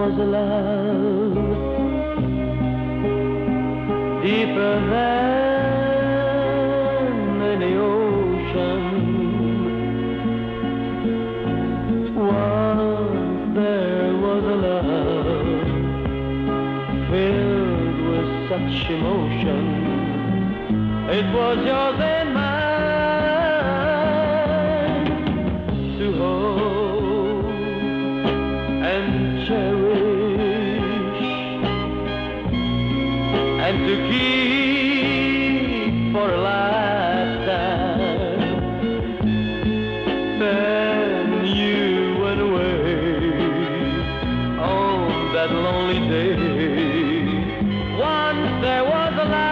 was a love deeper than any ocean. Once there was a love filled with such emotion. It was yours and mine to hold and cherish and to keep for a lifetime. Then you went away on that lonely day. Once there was a love.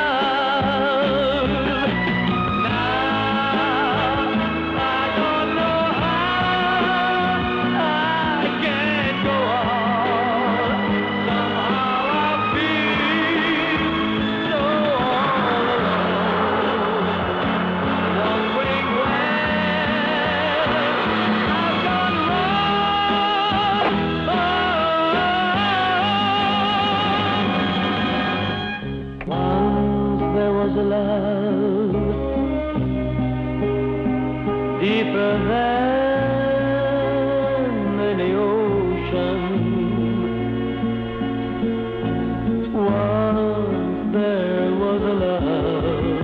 Now I don't know how I can't go on. Somehow I feel so all alone. Wondering when I've gone wrong. Once there was a love deeper than any ocean. Once there was a love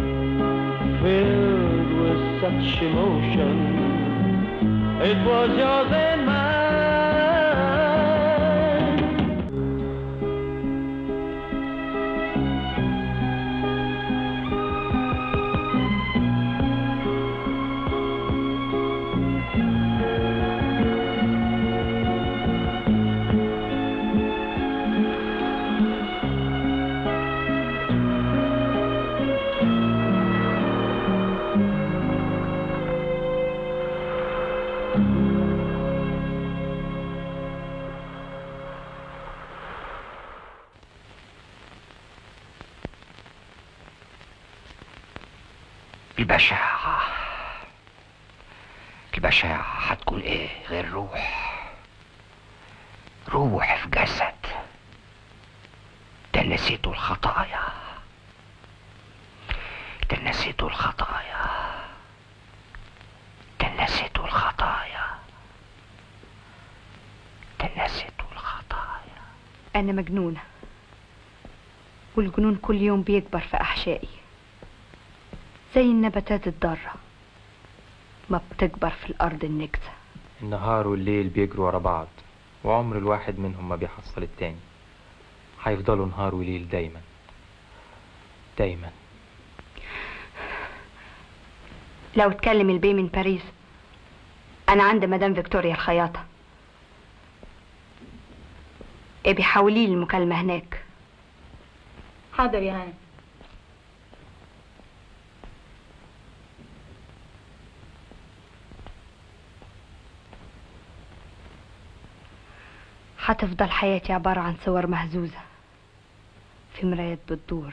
filled with such emotion. It was yours and mine. البشاعة البشاعة هتكون ايه غير روح روح في جسد تنسيته الخطايا تنسيته الخطايا تنسيته الخطايا تنسيته الخطايا أنا مجنونة والجنون كل يوم بيكبر في أحشائي زي النباتات الضارة ما بتكبر في الأرض النجسة النهار والليل بيجروا ورا بعض وعمر الواحد منهم ما بيحصل التاني هيفضلوا نهار وليل دايما دايما لو اتكلم البي من باريس أنا عند مدام فيكتوريا الخياطة ابي حولي لي المكالمة هناك حاضر يا هاني هتفضل حياتي عبارة عن صور مهزوزة في مرايات بتدور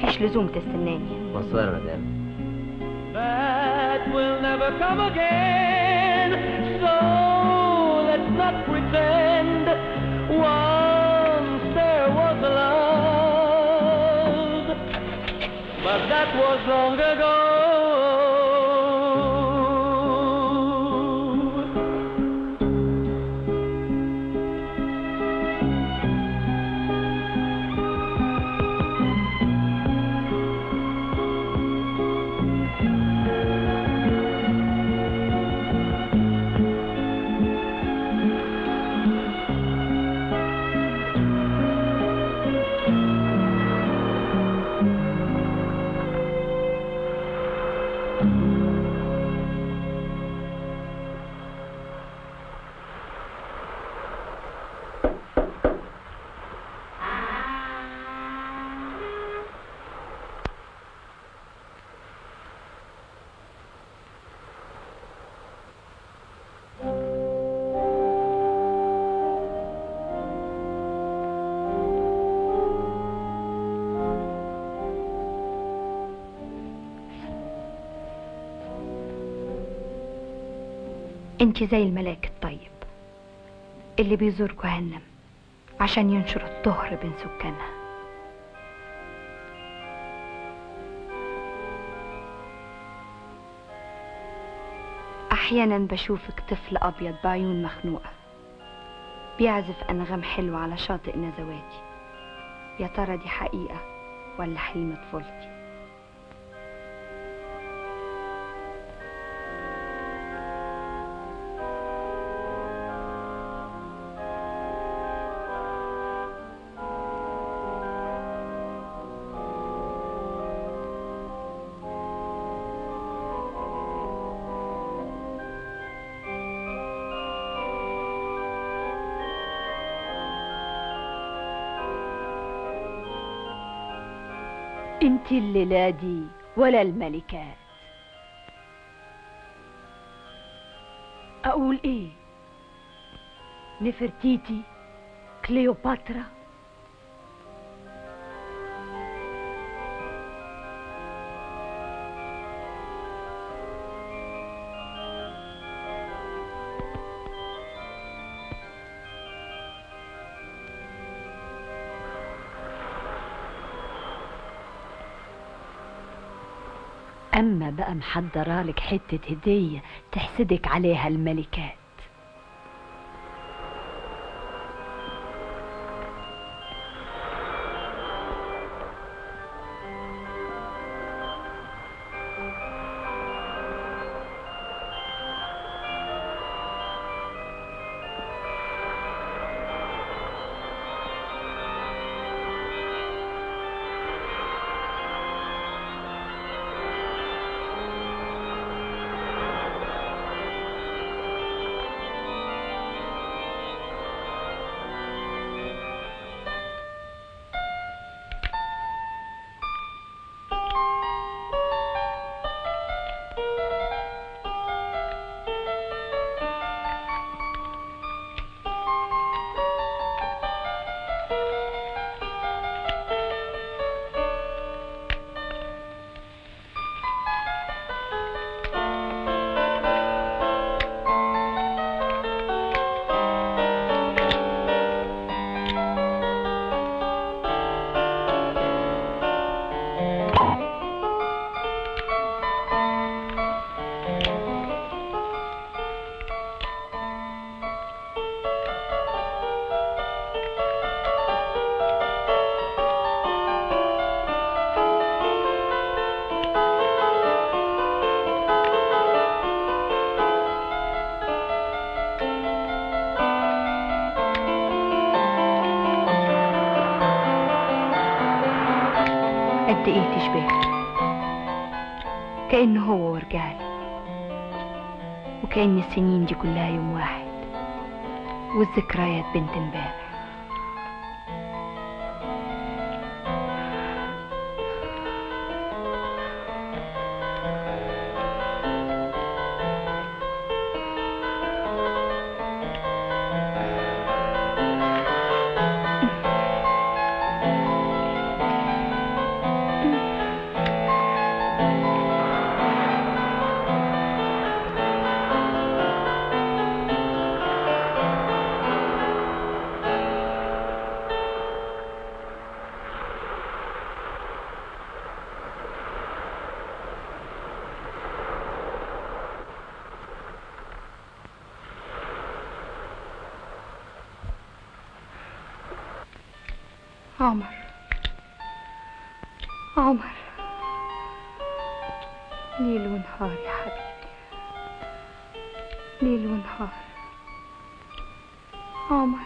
مفيش لزوم تستناني مصر يا مدام that will never come again. So let's not pretend once there was love, but that was long ago. انت زي الملاك الطيب اللي بيزور جهنم عشان ينشر الطهر بين سكانها احيانا بشوفك طفل ابيض بعيون مخنوقه بيعزف انغام حلوه على شاطئ نزواتي يا ترى دي حقيقه ولا حلم طفولتي انت الليلة دي ولا الملكات اقول ايه نفرتيتي كليوباترا اما بقى محضره لك حته هديه تحسدك عليها الملكات قد ايه تشبه كأنه هو ورجالي وكأن السنين دي كلها يوم واحد والذكريات بنت امبارح عمر عمر ليل ونهار يا حبيبي ليل ونهار عمر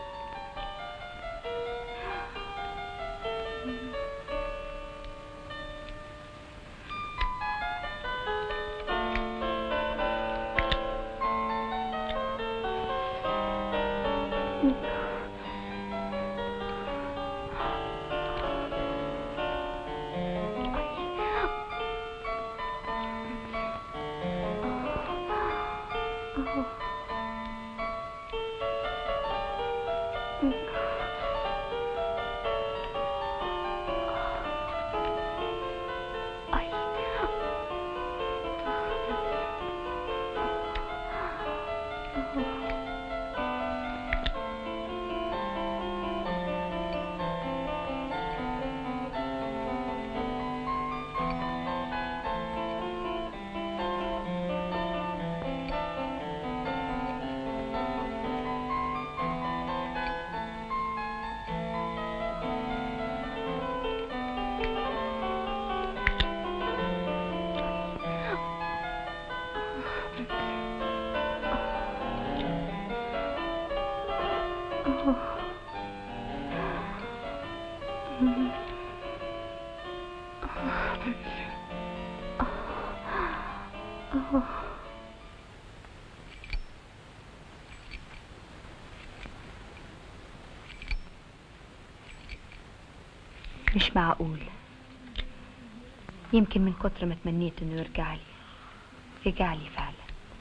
مش معقول يمكن من كتر ما تمنيت انه يرجع لي رجع لي فعلا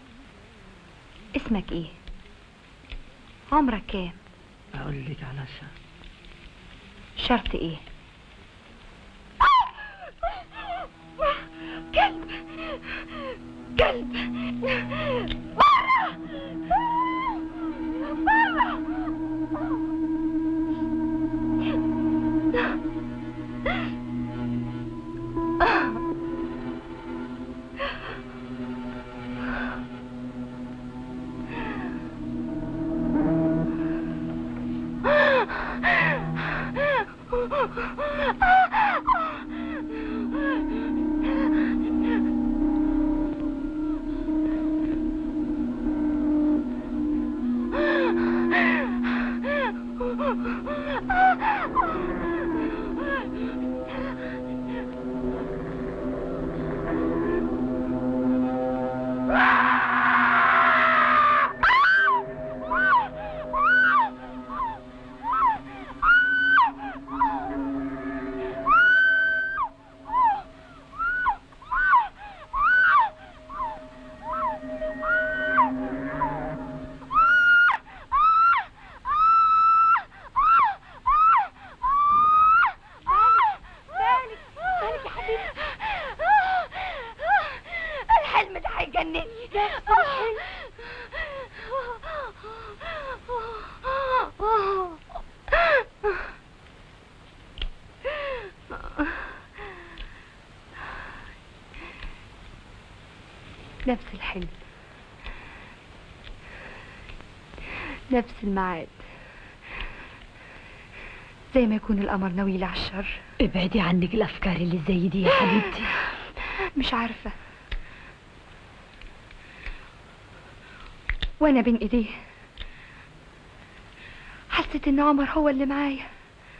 اسمك ايه عمرك كام اقول لك علشان شرط ايه كلب كلب مالك مالك يا حبيبتي الحلم ده هيجنني نفس الحلم نفس الميعاد زي ما يكون القمر ناوي على الشر ابعدي عنك الافكار اللي زي دي يا حبيبتي مش عارفة وانا بين ايديه حسيت ان عمر هو اللي معايا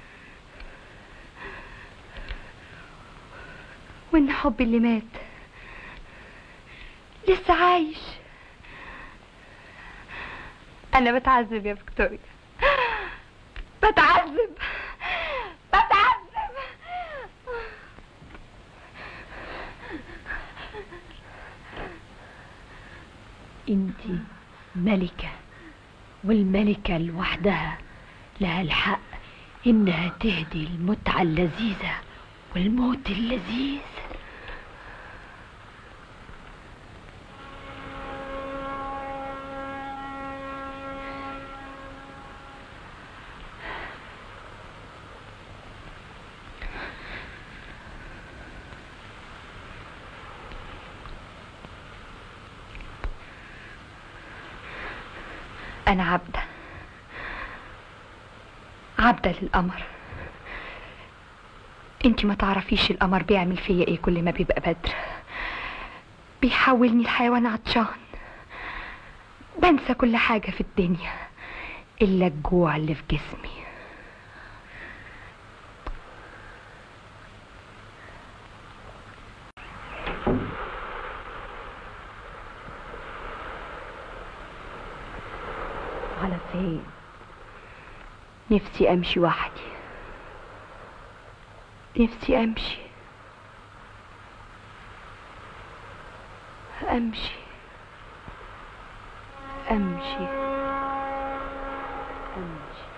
وان حبي اللي مات لسه عايش انا بتعذب يا فيكتوريا بتعذب بتعذب انت ملكة والملكة لوحدها لها الحق انها تهدي المتعة اللذيذة والموت اللذيذ أنا عبدة عبدة للقمر انت ما تعرفيش القمر بيعمل فيا ايه كل ما بيبقى بدر بيحولني الحيوان عطشان بنسى كل حاجة في الدنيا إلا الجوع اللي في جسمي على فين نفسي أمشي وحدي نفسي أمشي أمشي أمشي أمشي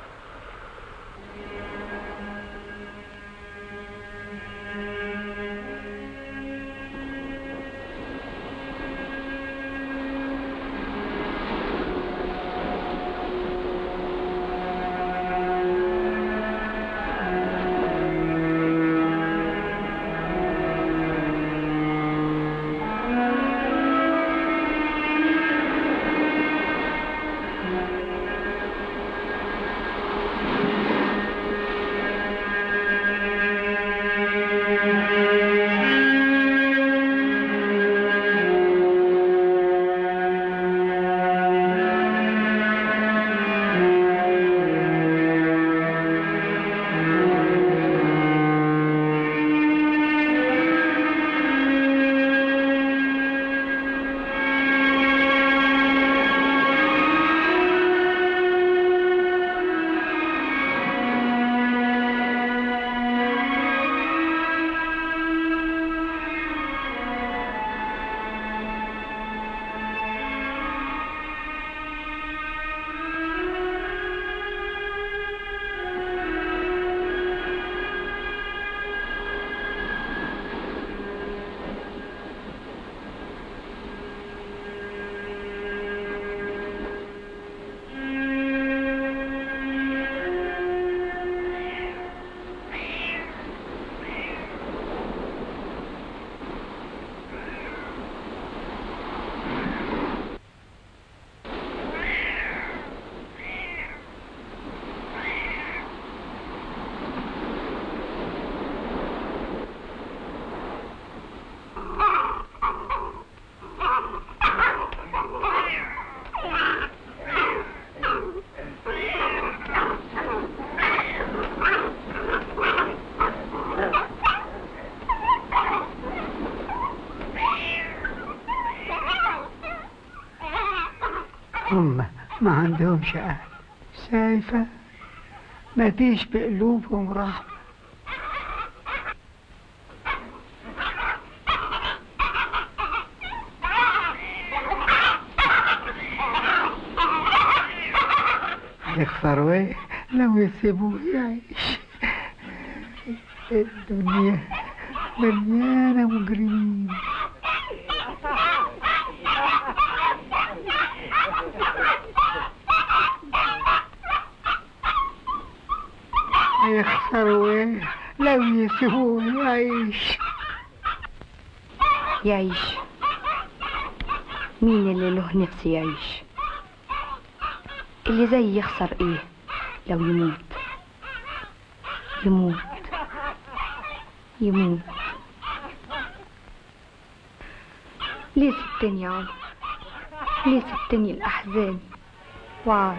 هم ما عندهمش أهل شايفة ما فيش بقلوبهم رحمة هيخسروا ايه لو يسيبوه يعيش الدنيا مليانة مجرمين هيخسروا ايه لو يسيبوه يعيش يعيش مين اللي له نفس يعيش اللي زي يخسر ايه لو يموت يموت يموت ليه سبتني يا عمر ليه سبتني الأحزان وعار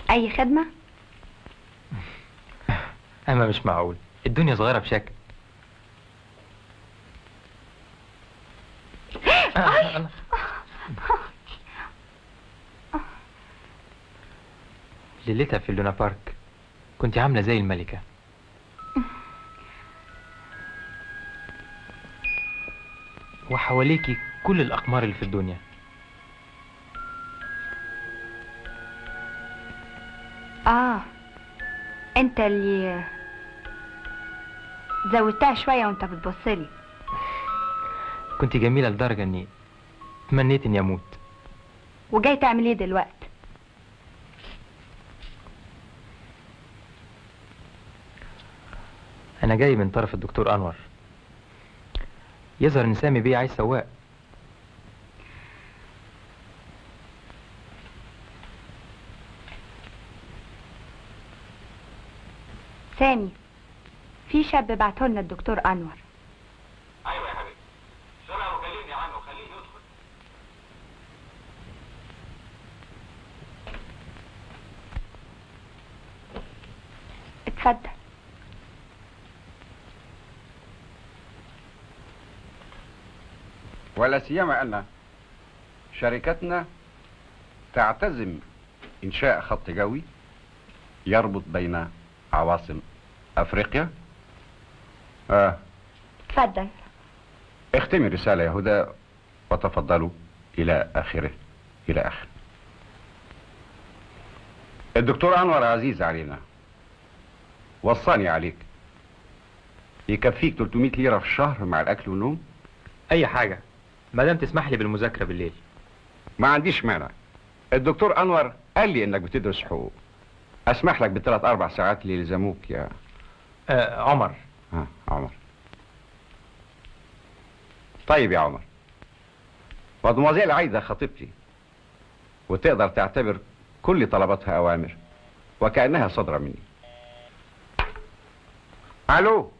اي خدمة أما مش معقول الدنيا صغيرة بشكل آه، الله. ليلتها في اللونا بارك كنت عاملة زي الملكة وحواليكي كل الأقمار اللي في الدنيا اه انت اللي زودتها شوية وانت بتبصلي كنت جميلة لدرجة إني تمنيت إني أموت وجاي تعمل ايه دلوقتي أنا جاي من طرف الدكتور أنور يظهر إن سامي بيه عايز سواق سامي في شاب بعتهولنا الدكتور انور ايوه يا حبيبي سرعه وكلمني عنه خليه يدخل اتفضل ولا سيما أن شركتنا تعتزم إنشاء خط جوي يربط بين عواصم أفريقيا آه اتفضل اختمي الرسالة يا هدى وتفضلوا إلى آخره إلى آخر الدكتور أنور عزيز علينا وصاني عليك يكفيك 300 ليرة في الشهر مع الأكل والنوم أي حاجة ما دام تسمح لي بالمذاكرة بالليل ما عنديش مانع الدكتور أنور قال لي إنك بتدرس حقوق أسمح لك بثلاث أربع ساعات اللي يلزموك يا آه عمر ها عمر طيب يا عمر مدموزيل عايدة خطيبتي وتقدر تعتبر كل طلباتها أوامر وكأنها صادرة مني ألو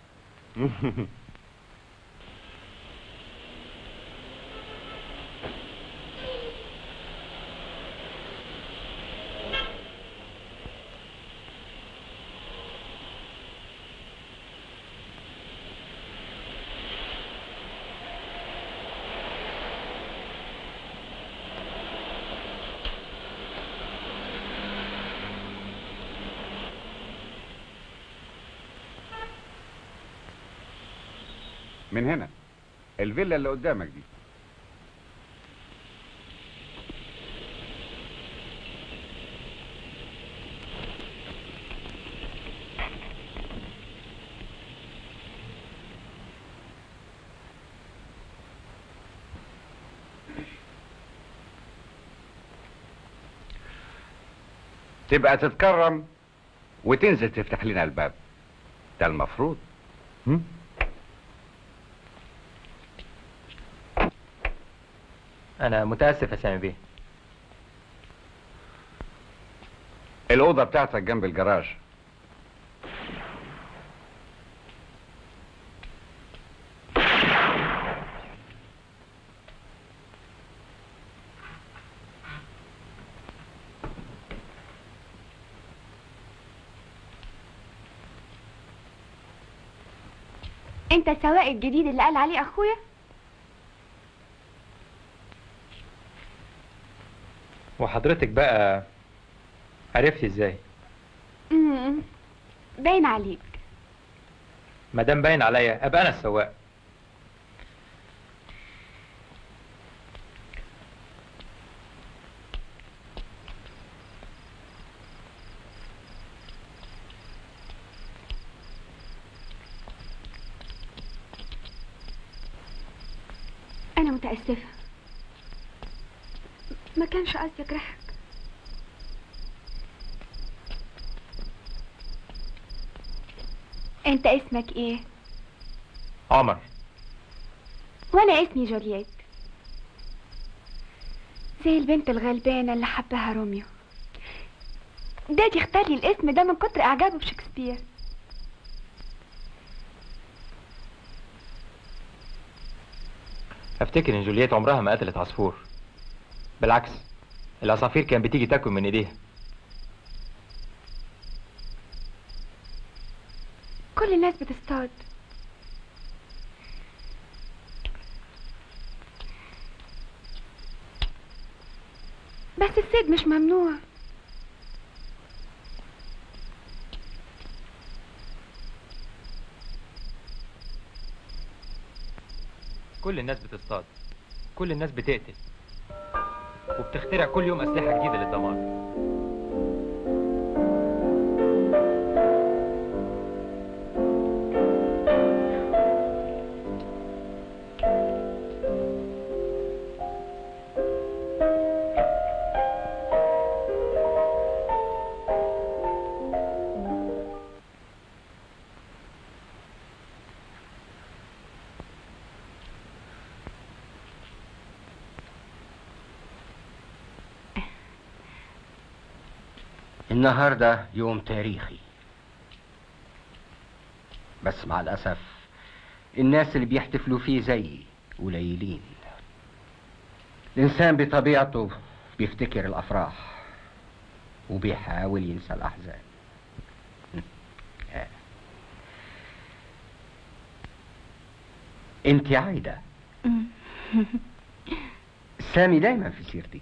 من هنا الفيلا اللي قدامك دي تبقى تتكرم وتنزل تفتح لنا الباب ده المفروض هم؟ أنا متأسف يا سامي بيه الأوضة بتاعتك جنب الجراج انت السواق الجديد اللي قال عليه اخويا وحضرتك بقى عرفتي ازاي امم باين عليك ما دام باين عليا ابقى انا السواق انا متاسفه ما كانش قصدي اجرحك انت اسمك ايه عمر وانا اسمي جولييت زي البنت الغلبانه اللي حبها روميو دادي اختار لي الاسم ده من كتر اعجابه بشكسبير افتكر ان جولييت عمرها ما قتلت عصفور بالعكس العصافير كانت بتيجي تاكل من ايديها بس الصيد مش ممنوع كل الناس بتصطاد كل الناس بتقتل وبتخترع كل يوم أسلحة جديدة للدمار النهاردة يوم تاريخي بس مع الأسف الناس اللي بيحتفلوا فيه زيي قليلين الإنسان بطبيعته بيفتكر الأفراح وبيحاول ينسى الأحزان آه. انت عايدة سامي دايما في سيرتي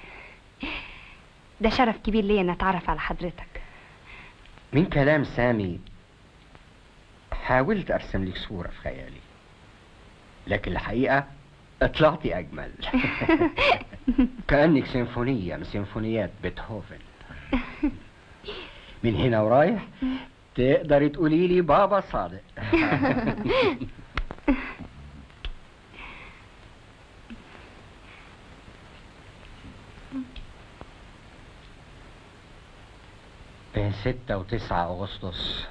ده شرف كبير ليا ان اتعرف على حضرتك من كلام سامي حاولت ارسم لك صورة في خيالي لكن الحقيقة طلعتي اجمل كأنك سيمفونية من سيمفونيات بيتهوفن من هنا ورايح تقدري تقولي لي بابا صادق بين ستة وتسعة أغسطس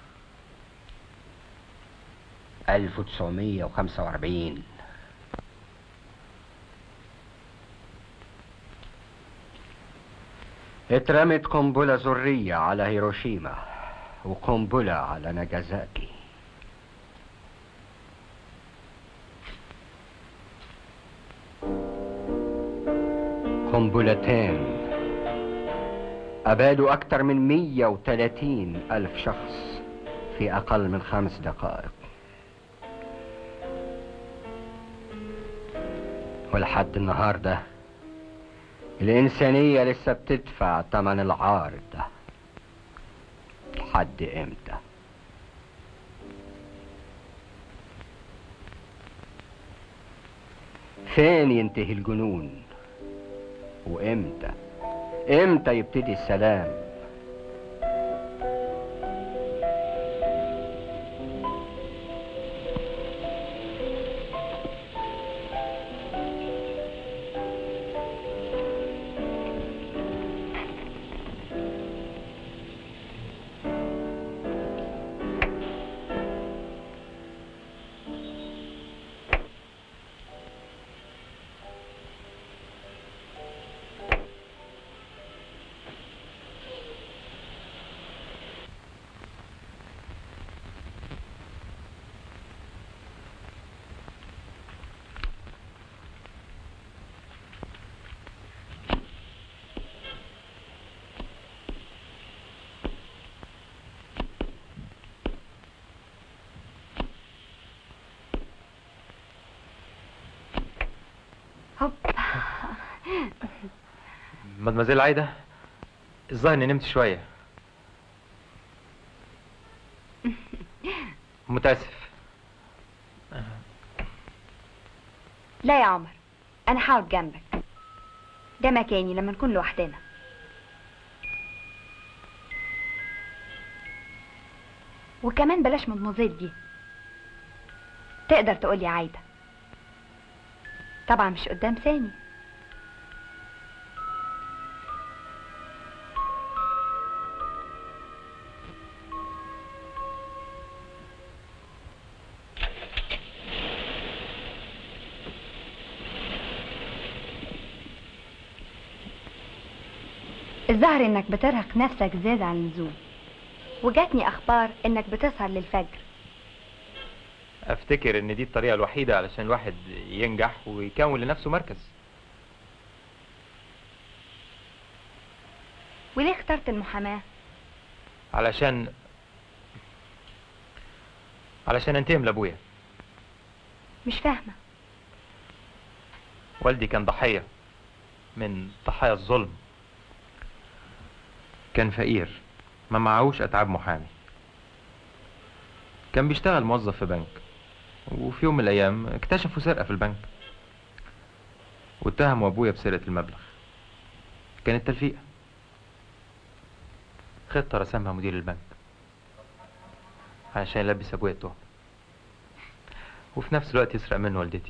ألف وتسعمية وخمسة وأربعين اترمت قنبلة ذرية على هيروشيما وقنبلة على ناجازاكي قنبلتين أبادوا أكثر من 130 ألف شخص في أقل من خمس دقائق ولحد النهاردة الإنسانية لسه بتدفع ثمن العار ده لحد إمتى فين ينتهي الجنون وإمتى امتى يبتدي السلام هوب مدمزيل عايدة الظاهر اني نمت شوية متأسف لا يا عمر انا هقعد جنبك ده مكاني لما نكون لوحدنا وكمان بلاش مدموزيل دي تقدر تقولي عايدة طبعا مش قدام سامي الظاهر انك بترهق نفسك زيادة عن اللزوم وجاتني اخبار انك بتسهر للفجر افتكر ان دي الطريقة الوحيدة علشان الواحد ينجح ويكون لنفسه مركز وليه اخترت المحاماة علشان علشان انتهم لابويا مش فاهمة والدي كان ضحية من ضحايا الظلم كان فقير ما معهوش اتعاب محامي كان بيشتغل موظف في بنك وفي يوم من الايام اكتشفوا سرقه في البنك واتهموا ابويا بسرقه المبلغ كانت تلفيقه خطه رسمها مدير البنك عشان يلبس ابويا التهمه وفي نفس الوقت يسرق من والدتي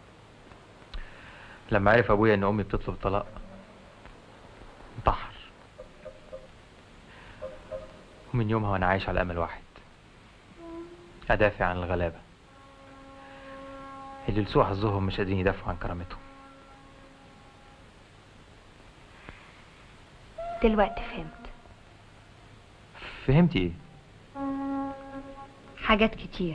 لما عرف ابويا ان امي بتطلب الطلاق انتحر ومن يومها وانا عايش على امل واحد ادافع عن الغلابه اللي لسوء حظهم مش قادرين يدافعوا عن كرامتهم دلوقتي فهمت فهمتي ايه حاجات كتير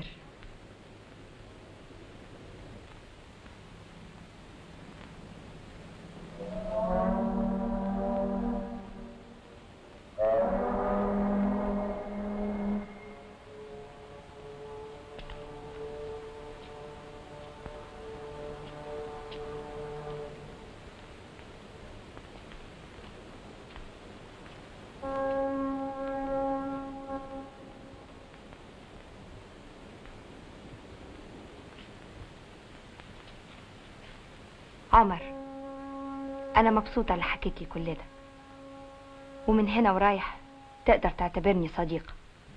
عمر أنا مبسوطة اللي حكيت لي كل ده ومن هنا ورايح تقدر تعتبرني صديقة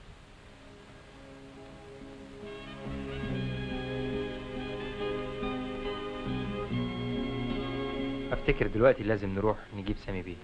افتكر دلوقتي لازم نروح نجيب سامي بيه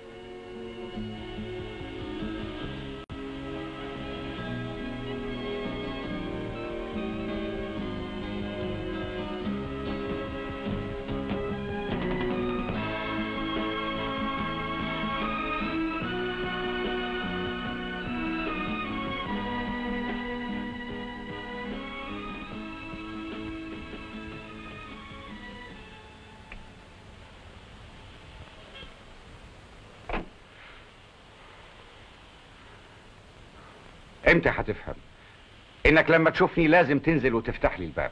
امتى هتفهم انك لما تشوفني لازم تنزل وتفتح لي الباب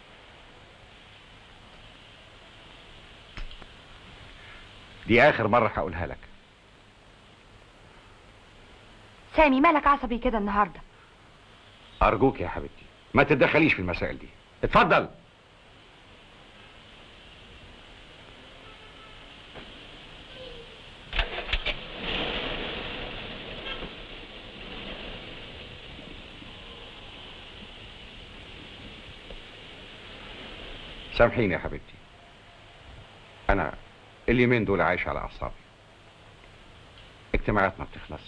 دي اخر مرة هقولها لك سامي مالك عصبي كده النهاردة ارجوك يا حبيبتي ما تتدخليش في المسائل دي اتفضل سامحيني يا حبيبتي انا اليومين دول عايش على اعصابي اجتماعات ما بتخلص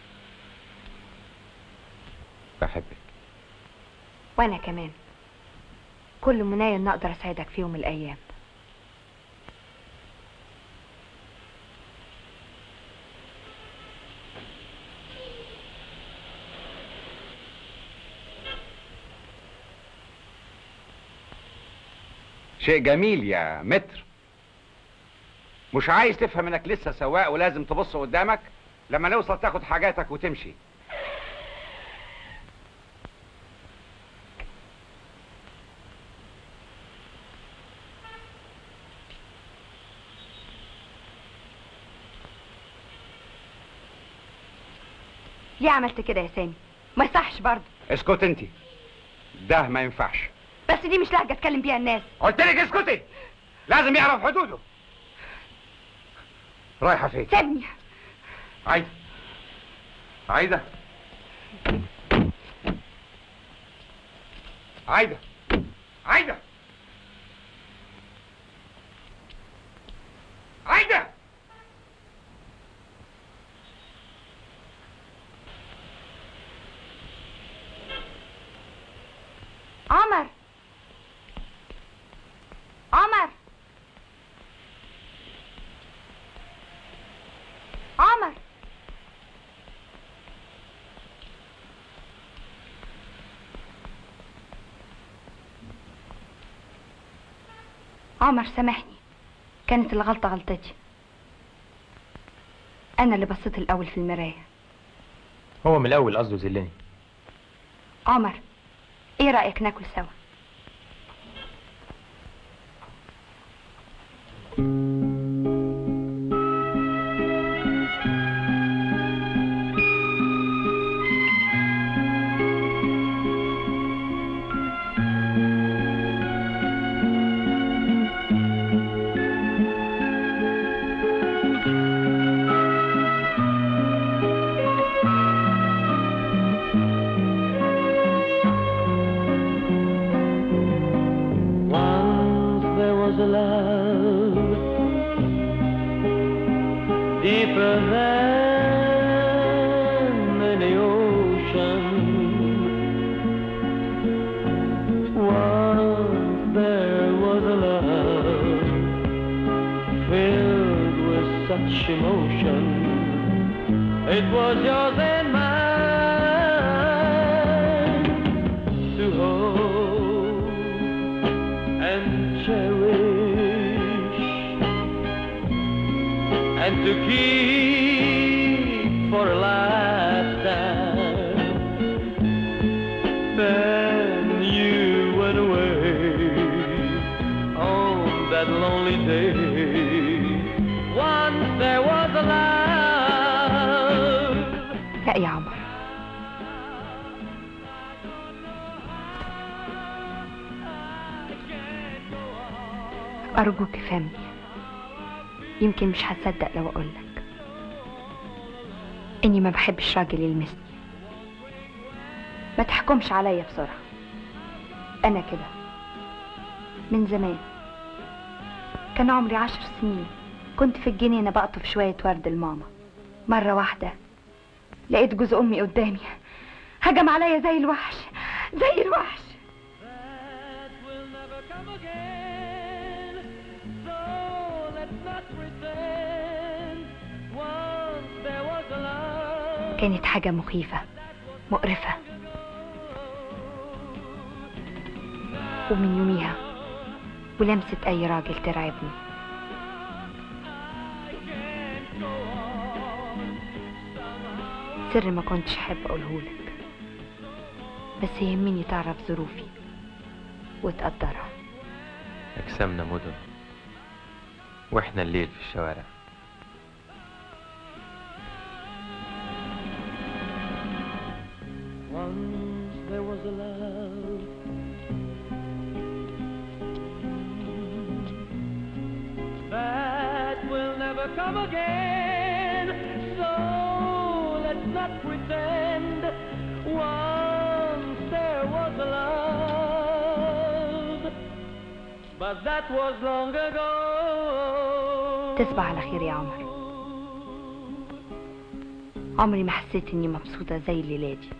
بحبك وأنا كمان كل منايا إن أقدر أساعدك في يوم من الأيام شيء جميل يا متر مش عايز تفهم انك لسه سواق ولازم تبص قدامك لما نوصل تاخد حاجاتك وتمشي ليه عملت كده يا سامي ما يصحش برضه اسكت انت ده ما ينفعش بس دي مش لهجة اتكلم بيها الناس قلت لك اسكتي لازم يعرف حدوده رايحه فين سيبني عايده عايده عايده عايده عايده عمر عمر عمر عمر سامحني كانت الغلطة غلطتي أنا اللي بصيت الأول في المراية هو من الاول قصده يذلني عمر إيه رأيك ناكل سوا deeper than any ocean. Once there was a love filled with such emotion. It was yours and mine to hold and cherish and to keep for a lifetime. Then you went away on that lonely day. Once there was a love. لا يا عمر أرجوك افهمني يمكن مش هتصدق لو أقولك إني ما بحبش راجل يلمسني ما تحكمش عليا بسرعة أنا كده من زمان كان عمري عشر سنين كنت في الجنينة بقطف شوية ورد لماما مرة واحدة لقيت جوز أمي قدامي هجم عليا زي الوحش زي الوحش That will never come again. So let's not pretend. Once there was a love. كانت حاجة مخيفة مقرفة ومن يوميها ولمسة أي راجل ترعبني سر ما كنتش أحب أقولهولك بس يهمني تعرف ظروفي وتقدرها أجسامنا مدن وإحنا الليل في الشوارع Once there was a love. That will never come again. So let's not pretend. Once there was a love. But that was long ago. تصبح على خير يا عمر عمري ما حسيت اني مبسوطة زي الليلة دي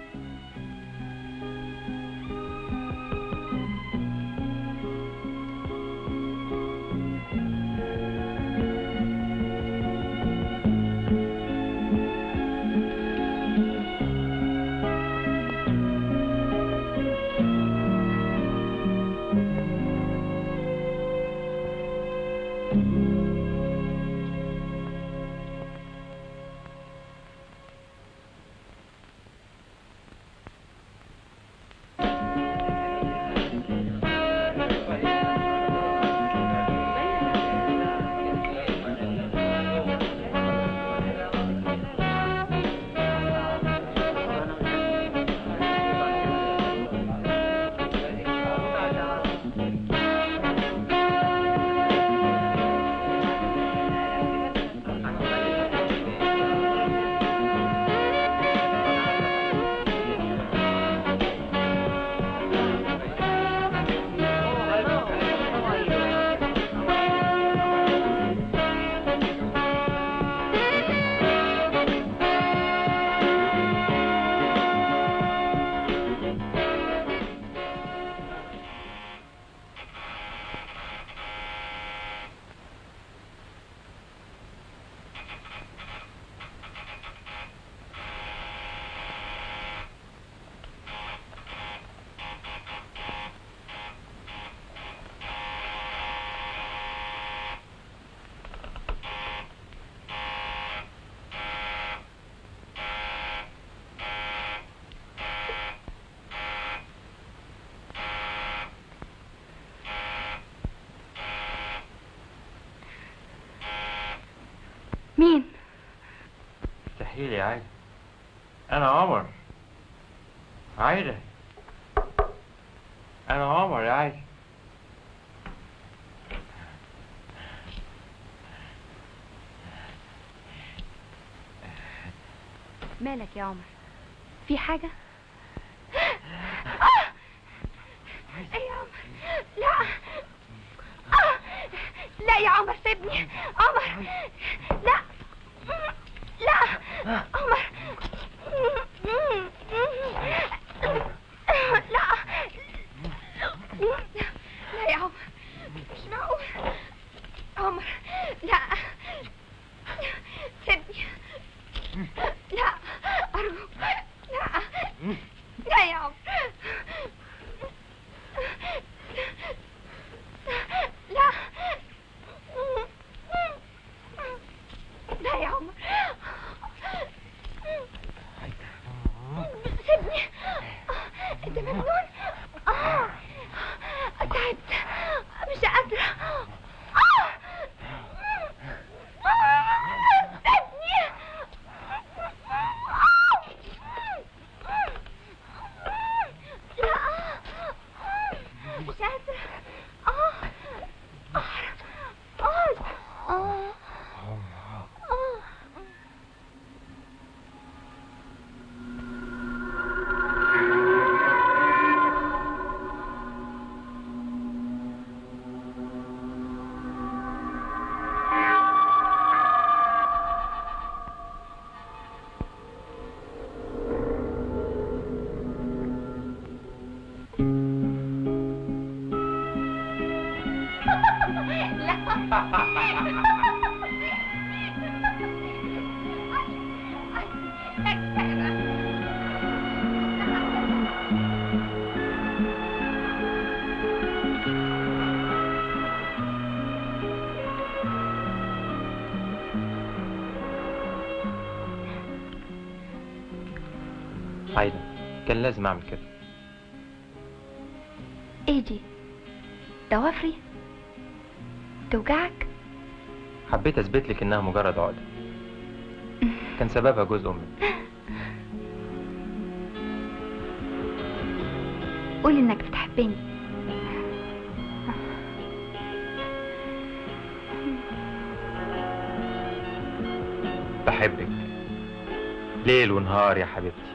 مين مستحيل يا عايدة أنا عمر عايدة أنا عمر يا عايدة مالك يا عمر في حاجة ايه يا عمر لا آه! لا يا عمر سيبني عمر لا عمر لا لا يا عمر مش معقول عمر لا سيبني لا أرجوك لا لا يا عمر لا لا يا عمر سيبني انت مجنون آه. تعبت مش قادرة آه. آه. سيبني لا مش قادرة آه. آه. آه. آه. عايدة كان لازم اعمل كده ايه دي ضوافري توجعك حبيت اثبت لك انها مجرد عقدة كان سببها جوز امي قول انك بتحبني بحبك ليل ونهار يا حبيبتي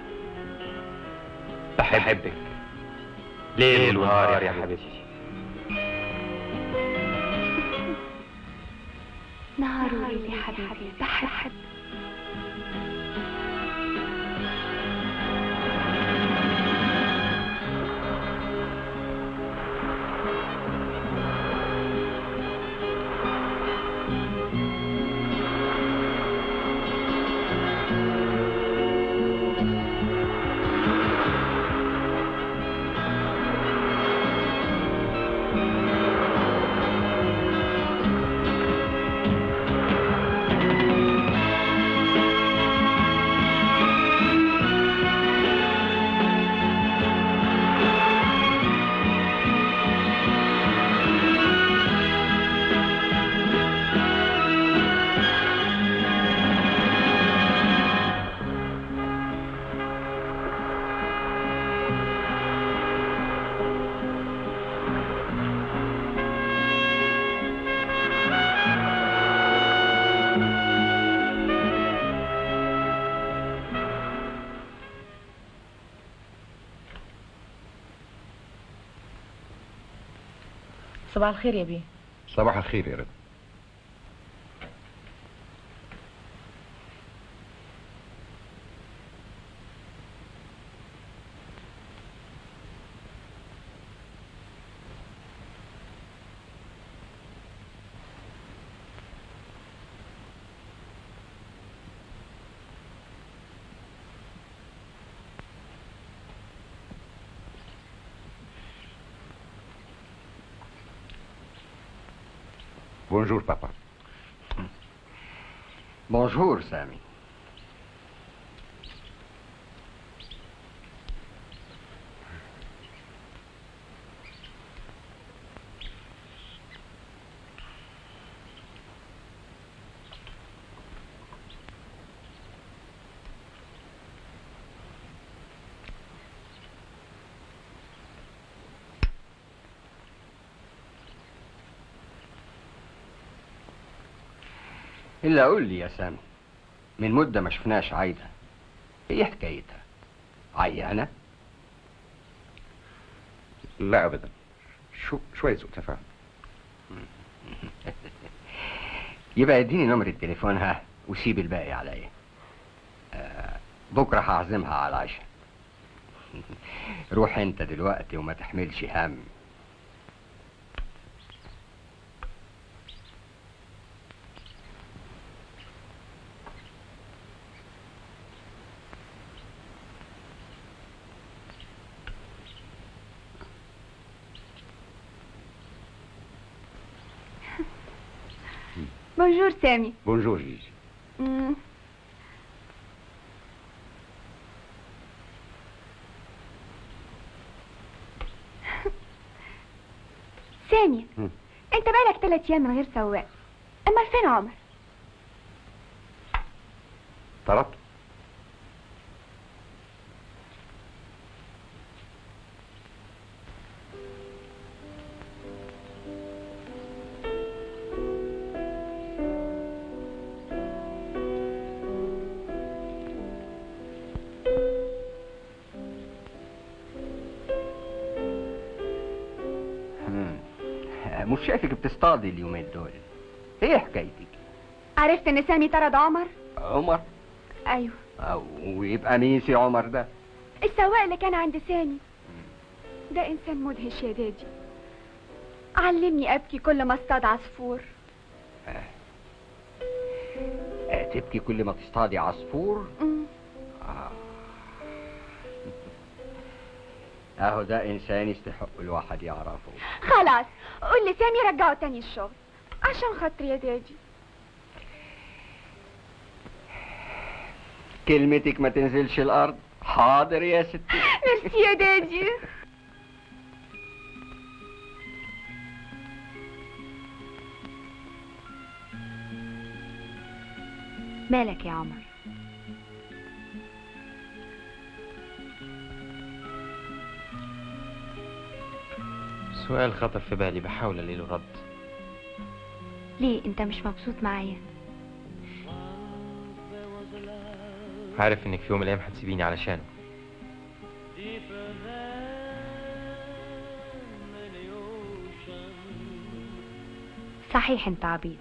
بحبك ليل ونهار يا حبيبتي نهار وليل يا حبيبي بحب صباح الخير يا بيه صباح الخير يا رضا بونجور بابا بونجور سامي إلا قول لي يا سامي من مدة ما شفناش عايدة إيه حكايتها؟ عيانة؟ لا ابدا شو شويه سوء تفاهم يبقى اديني نمرة تليفونها وسيب الباقي عليا بكرة هعزمها على العشاء روح انت دلوقتي وما تحملش هم بونجور سامي بونجور جيجي مم. سامي مم. انت بقالك ثلاث ايام من غير سواق اما فين عمر طلبت مم. مش شايفك بتصطادي اليومين دول ايه حكايتك عرفت ان سامي طرد عمر عمر ايوه او يبقى مين سي عمر ده السواق اللي كان عند سامي ده انسان مدهش يا دادي علمني ابكي كل ما اصطاد عصفور آه، تبكي كل ما تصطادي عصفور مم. آه. اهو ده انسان يستحق الواحد يعرفه خلاص قول لسامي رجعه تاني الشغل عشان خاطري يا دادي كلمتك ما تنزلش الارض حاضر يا ستي ميرسي يا دادي مالك يا عمر سؤال خطر في بالي بحاول الاقي له رد ليه انت مش مبسوط معايا عارف انك في يوم من الايام هتسيبيني علشانه صحيح انت عبيط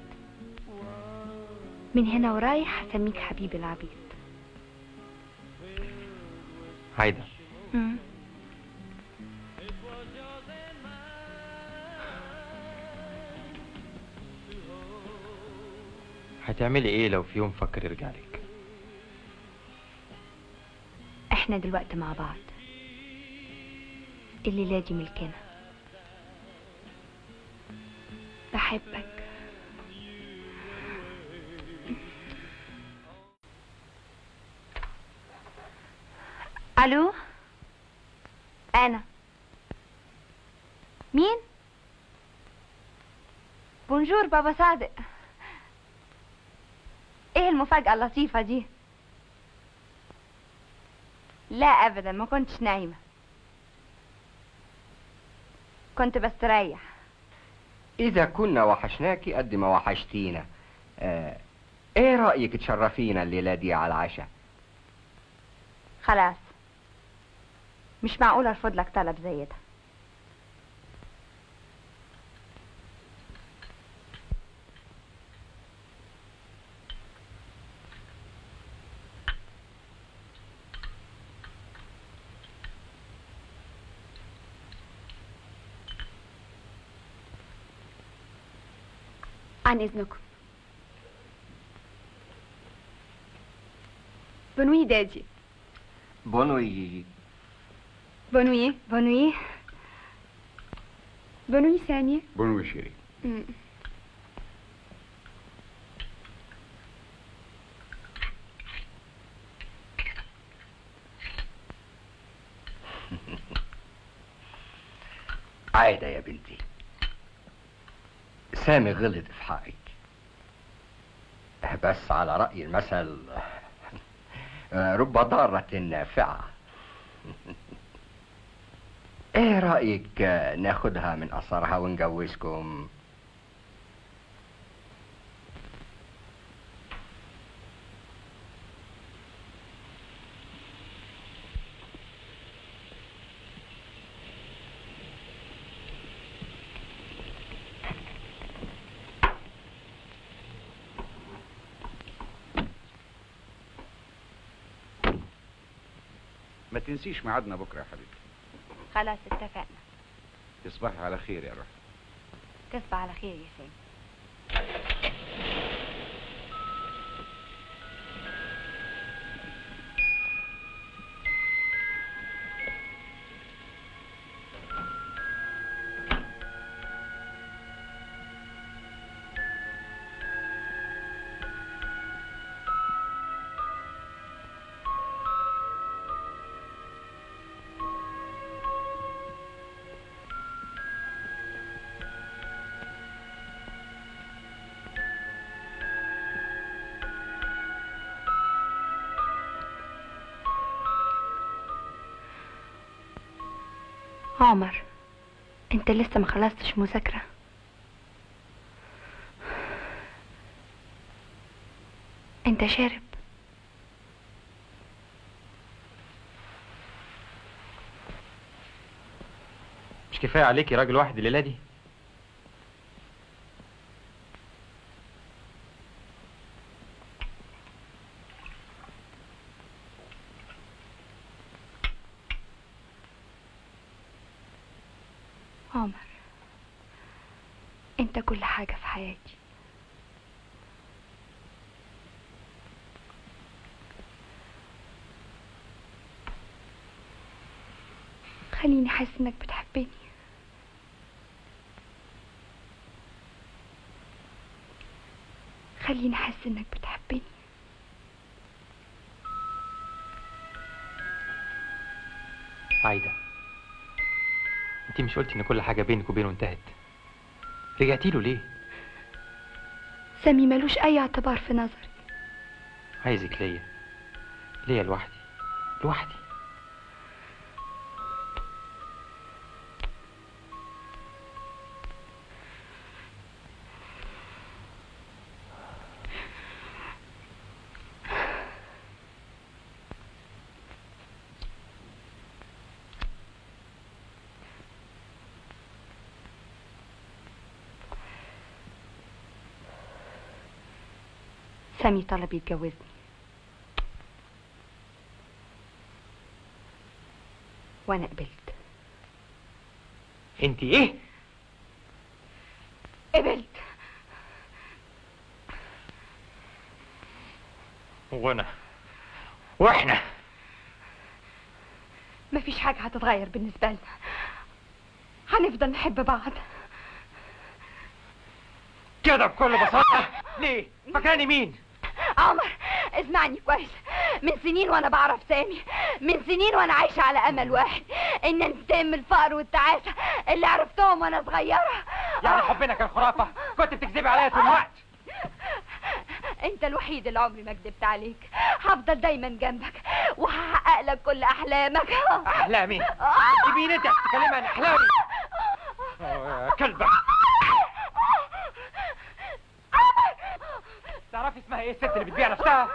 من هنا ورايح هسميك حبيب العبيد عايدة مم. هتعملي ايه لو في يوم فكر يرجع لك احنا دلوقتي مع بعض الليلة دي ملكنا بحبك الو انا مين بونجور بابا صادق ايه المفاجأة اللطيفة دي لا ابدا ما كنتش نايمة كنت بستريح اذا كنا وحشناكي قد ما وحشتينا آه. ايه رايك تشرفينا الليله دي على العشاء خلاص مش معقول ارفض لك طلب زي ده عن اذنكم بنوي دادي بونوي بنوي بونوي بنوي ثانية بونو شيري مم. عايدة يا بنتي سامي غلط في حقك بس على رأي المثل رب ضارة نافعة ايه رأيك ناخدها من أثرها ونجوزكم ما تنسيش ميعادنا بكره يا حبيبي خلاص اتفقنا تصبحي على خير يا روح تصبح على خير يا سامي عمر انت لسه ما خلصتش مذاكرة انت شارب مش كفايه عليكي راجل واحد الليله دي عمر انت كل حاجة في حياتي خليني احس انك بتحبني خليني احس انك بتحبني عايده انت مش قلتي ان كل حاجه بينك وبينه انتهت رجعتي له ليه سامي ملوش اي اعتبار في نظري عايزك ليا ليا لوحدي لوحدي سامي طلب يتجوزني وانا قبلت انت ايه قبلت وانا واحنا مفيش حاجة هتتغير بالنسبة لنا هنفضل نحب بعض كده بكل بساطه ليه فاكراني مين عمر اسمعني كويس من سنين وانا بعرف سامي من سنين وانا عايشة على امل واحد ان انتقم من الفقر والتعاسة اللي عرفتهم وانا صغيرة يعني حبنا كان خرافه كنت بتكذبي عليا طول الوقت انت الوحيد اللي عمري ما كدبت عليك هفضل دايما جنبك وهحقق لك كل احلامك احلامي انت مين انت بتتكلمي عن احلامي آه، يا كلبه تعرفي اسمها ايه الست اللي بتبيع نفسها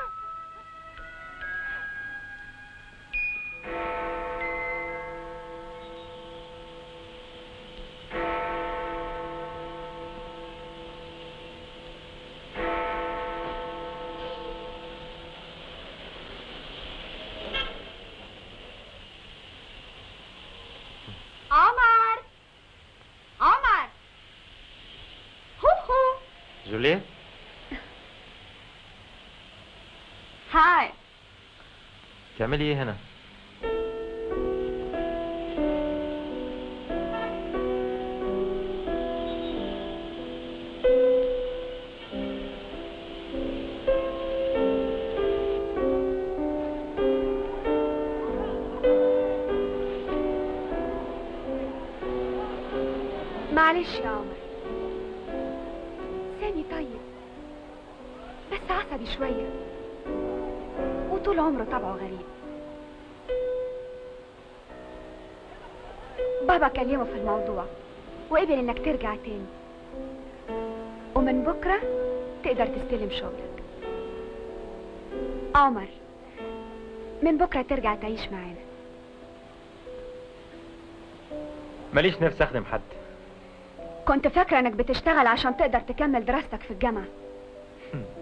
عمر عمر هو هو جوليت هاي تعملي ايه هنا معلش يا عمر سامي طيب بس عصبي شوية وطول عمره طبعه غريب بابا كلمه في الموضوع وقبل انك ترجع تاني ومن بكرة تقدر تستلم شغلك عمر من بكرة ترجع تعيش معانا ماليش نفسي اخدم حد كنت فاكرة انك بتشتغل عشان تقدر تكمل دراستك في الجامعة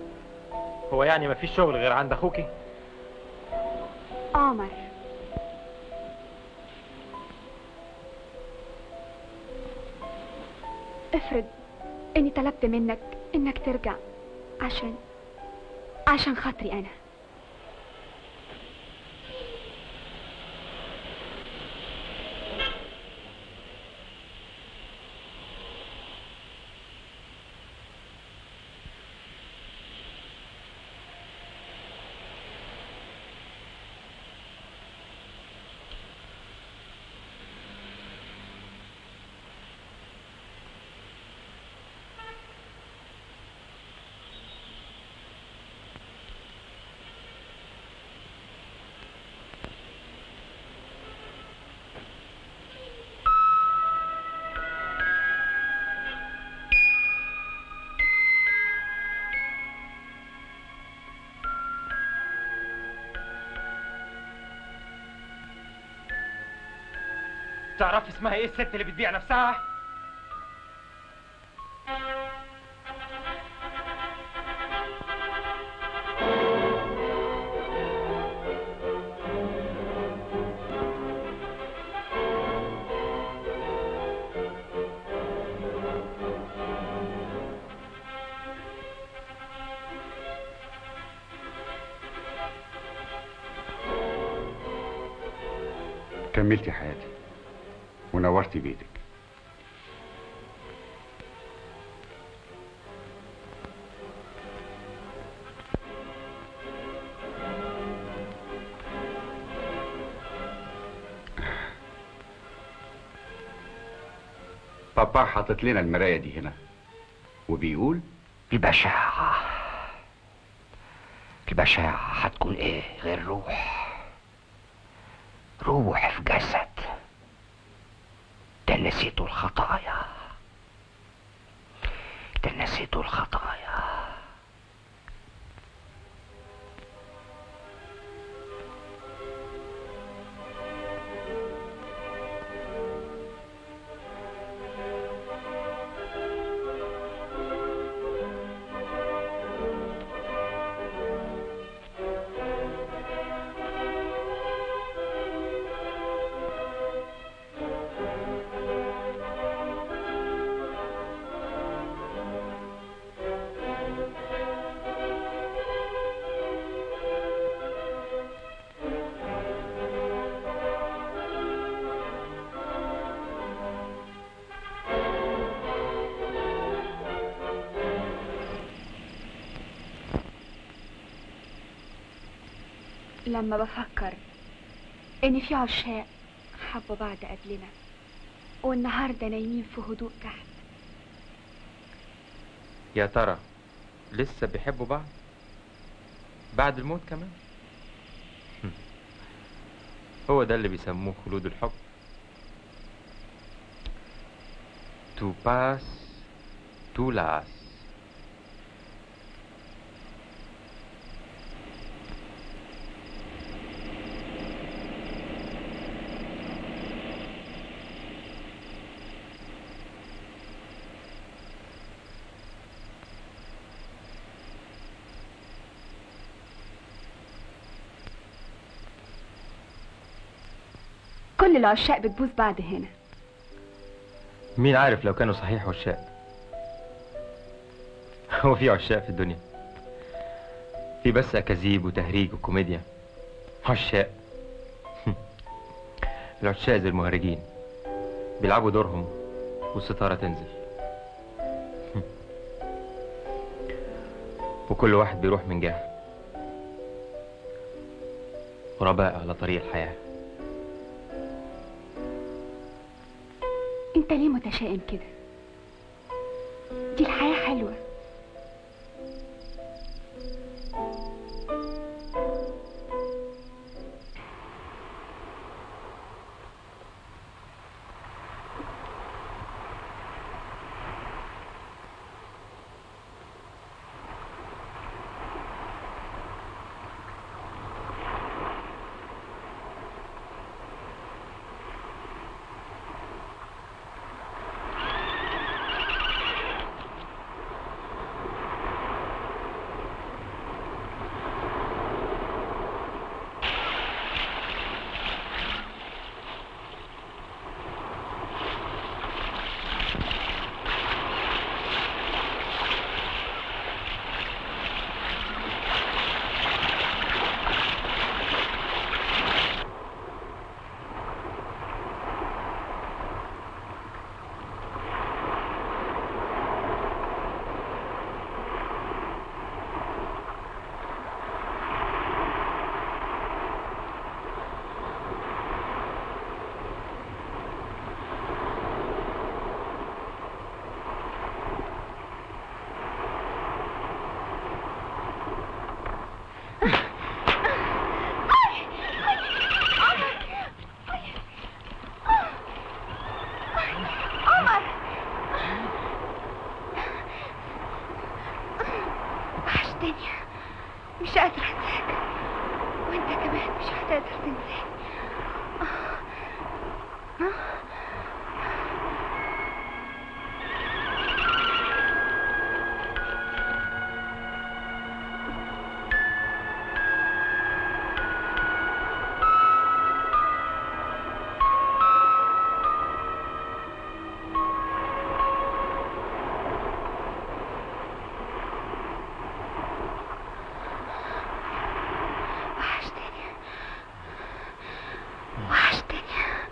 هو يعني مفيش شغل غير عند اخوكي عمر افرض اني طلبت منك انك ترجع عشان عشان خاطري انا تعرف اسمها ايه الست اللي بتبيع نفسها؟ كملتي حياتي ونورتي بيتك بابا حاطط لنا المراية دي هنا وبيقول البشاعة البشاعة هتكون ايه غير روح روح في جسد تنسيتوا الخطايا تنسيتوا الخطايا لما بفكر ان في عشاق حبوا بعض قبلنا والنهارده نايمين في هدوء تحت يا ترى لسه بيحبوا بعض؟ بعد الموت كمان؟ هم. هو ده اللي بيسموه خلود الحب تو باس تو لاس كل العشاق بتبوس بعض هنا مين عارف لو كانوا صحيح عشاق هو في عشاق في الدنيا في بس أكاذيب وتهريج وكوميديا عشاق العشاق زي المهرجين بيلعبوا دورهم والستارة تنزل وكل واحد بيروح من جهة غرباء على طريق الحياه انت ليه متشائم كده دي الحياة حلوة تقدر تنساني وحشتني وحشتني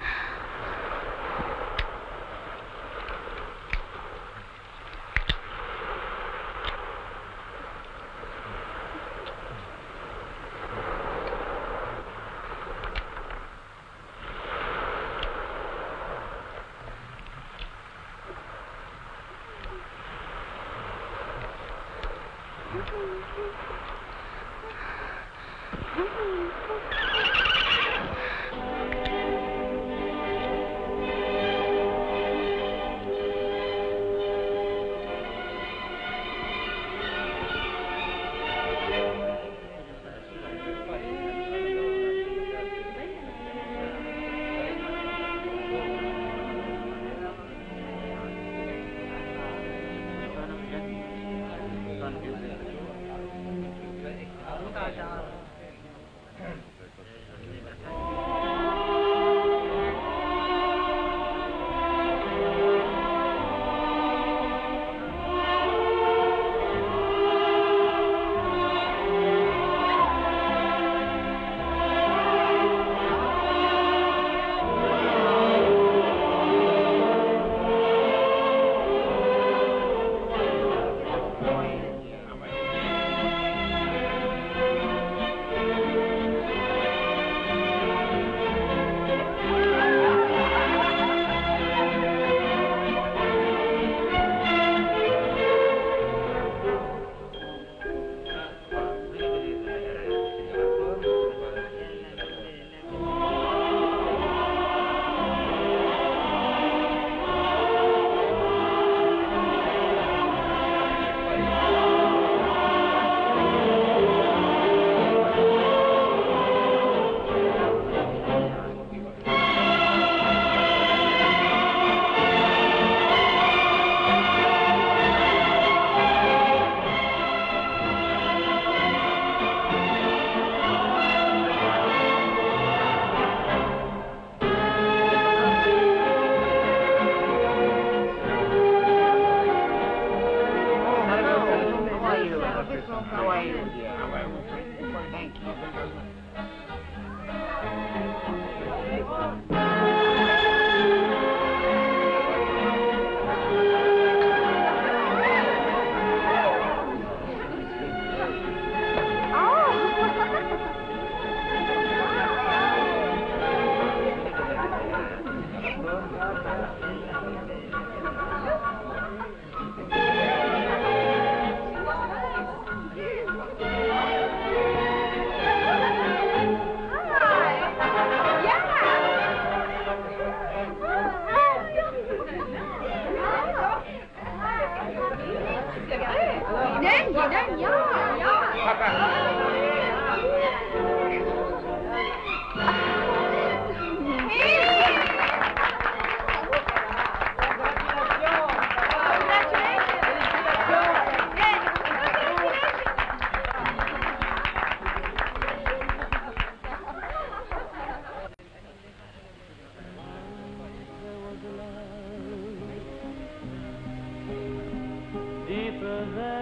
deeper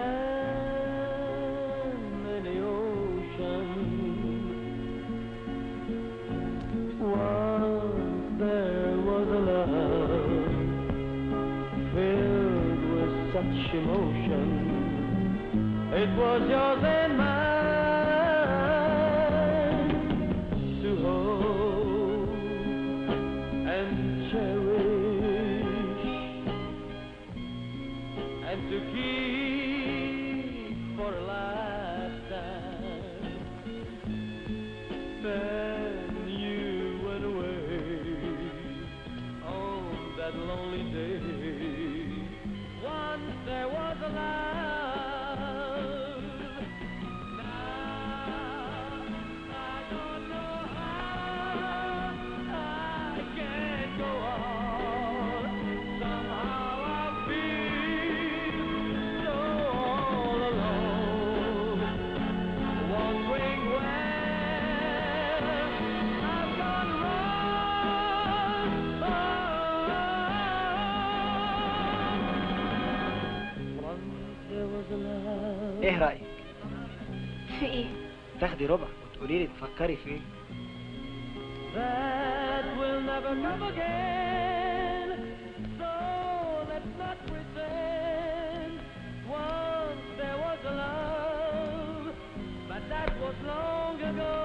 than any ocean. Once there was a love filled with such emotion. It was yours and mine to hold and cherish and to keep for a lifetime. Then you went away on that lonely day. Once there was a love. Now I don't know how. ايه رايك في ايه تاخدي ربع وتقولي لي تفكري في ايه that will never come again. So let's not pretend once there was a love, but that was long ago.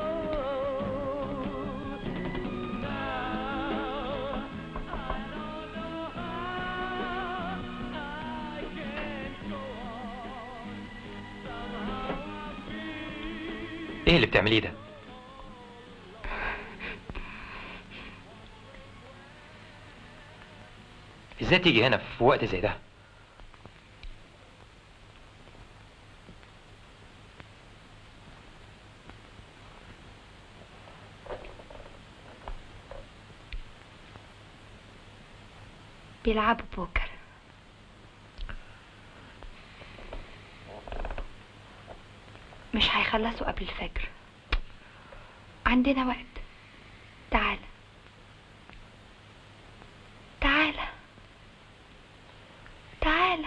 Now I don't know how I can go on. Somehow I feel. ايه اللي بتعمليه ده ازاي تيجي هنا في وقت زي ده بيلعبوا بوكر مش هيخلصوا قبل الفجر عندنا وقت تعال تعال تعال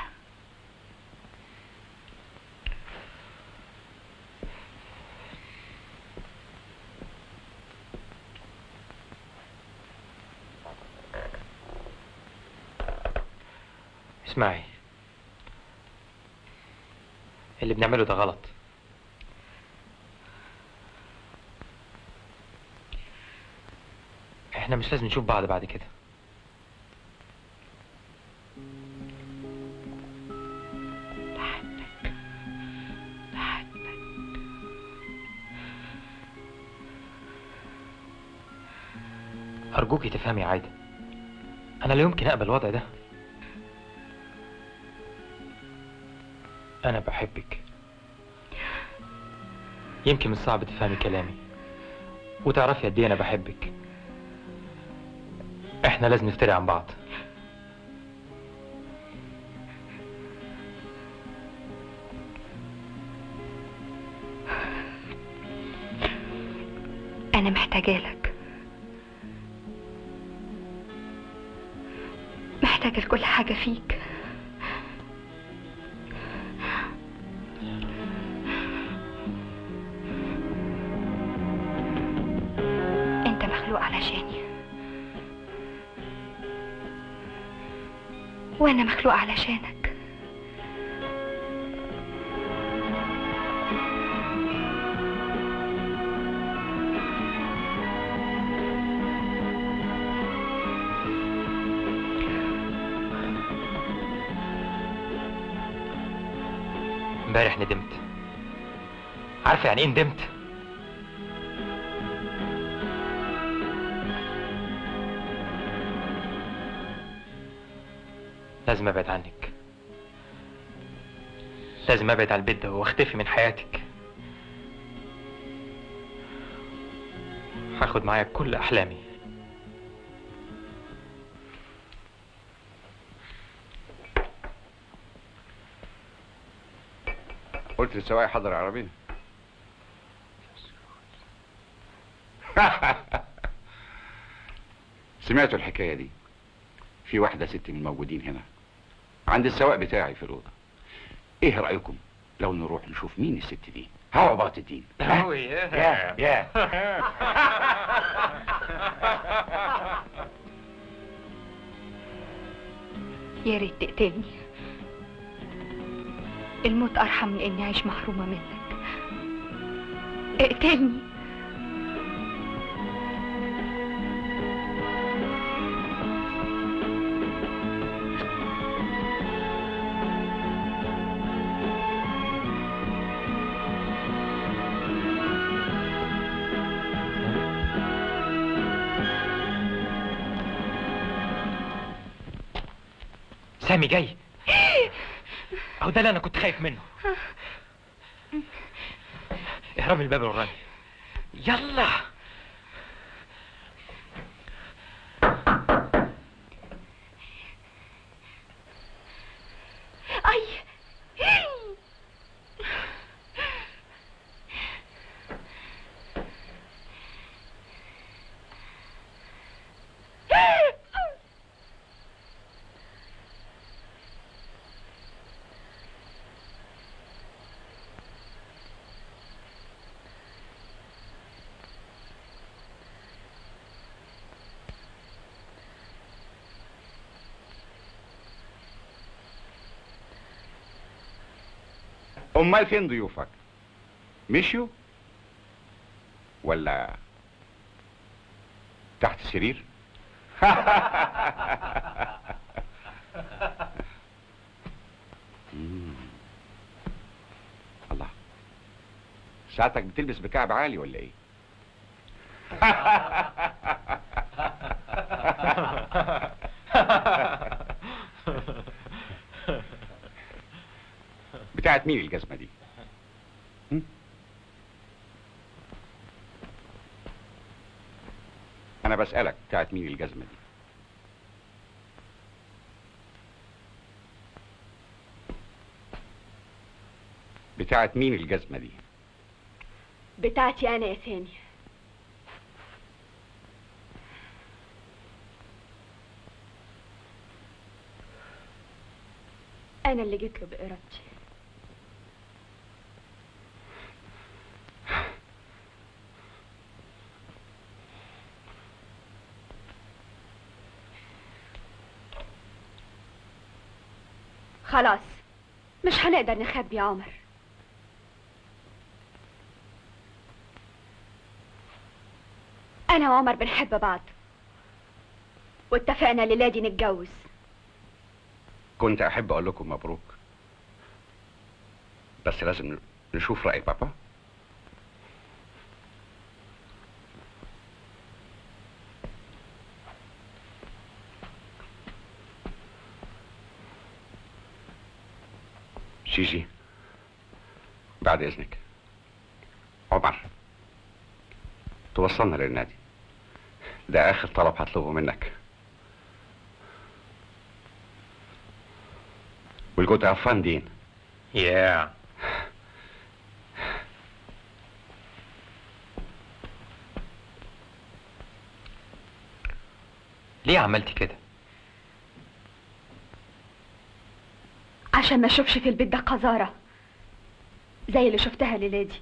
اسمعي اللي بنعمله ده غلط احنا مش لازم نشوف بعض بعد كده أرجوكي تفهمي يا عايدة أنا لا يمكن أقبل الوضع ده أنا بحبك يمكن من صعب تفهمي كلامي وتعرفي قد إيه أنا بحبك إحنا لازم نفتري عن بعض أنا محتاجة لك محتاجة لكل حاجة فيك أنت مخلوق علشاني وأنا مخلوق علشانك امبارح ندمت عارفة يعني إيه ندمت؟ لازم أبعد عنك لازم أبعد عن البيت ده وأختفي من حياتك هاخد معايا كل أحلامي قلت للسواق حضر العربية سمعتوا الحكاية دي في واحدة ست من الموجودين هنا عند السواق بتاعي في الأوضة ايه رأيكم لو نروح نشوف مين الست دي هوا بعض الدين ها؟ أوي، يا. يا يا يا ريت تقتلني الموت أرحم من إني أعيش محرومة منك اقتلني سامي جاي أهو ده اللي أنا كنت خايف منه اهربي الباب وراني يلا أي امال فين ضيوفك مشيوا ولا تحت السرير مم. الله ساعتك بتلبس بكعب عالي ولا ايه بتاعت مين الجزمة دي؟ هم؟ أنا بسألك بتاعت مين الجزمة دي؟ بتاعت مين الجزمة دي؟ بتاعتي أنا يا ثاني أنا اللي جيت له بإرادتي خلاص مش هنقدر نخبي عمر أنا وعمر بنحب بعض واتفقنا الليلة دي نتجوز كنت أحب أقول لكم مبروك بس لازم نشوف رأي بابا جيجي بعد إذنك عمر توصلنا للنادي ده آخر طلب هطلبه منك We'll go to have fun, Dean. Yeah. ليه عملتي كده؟ عشان ما اشوفش في البيت ده قذارة زي اللي شفتها الليلة دي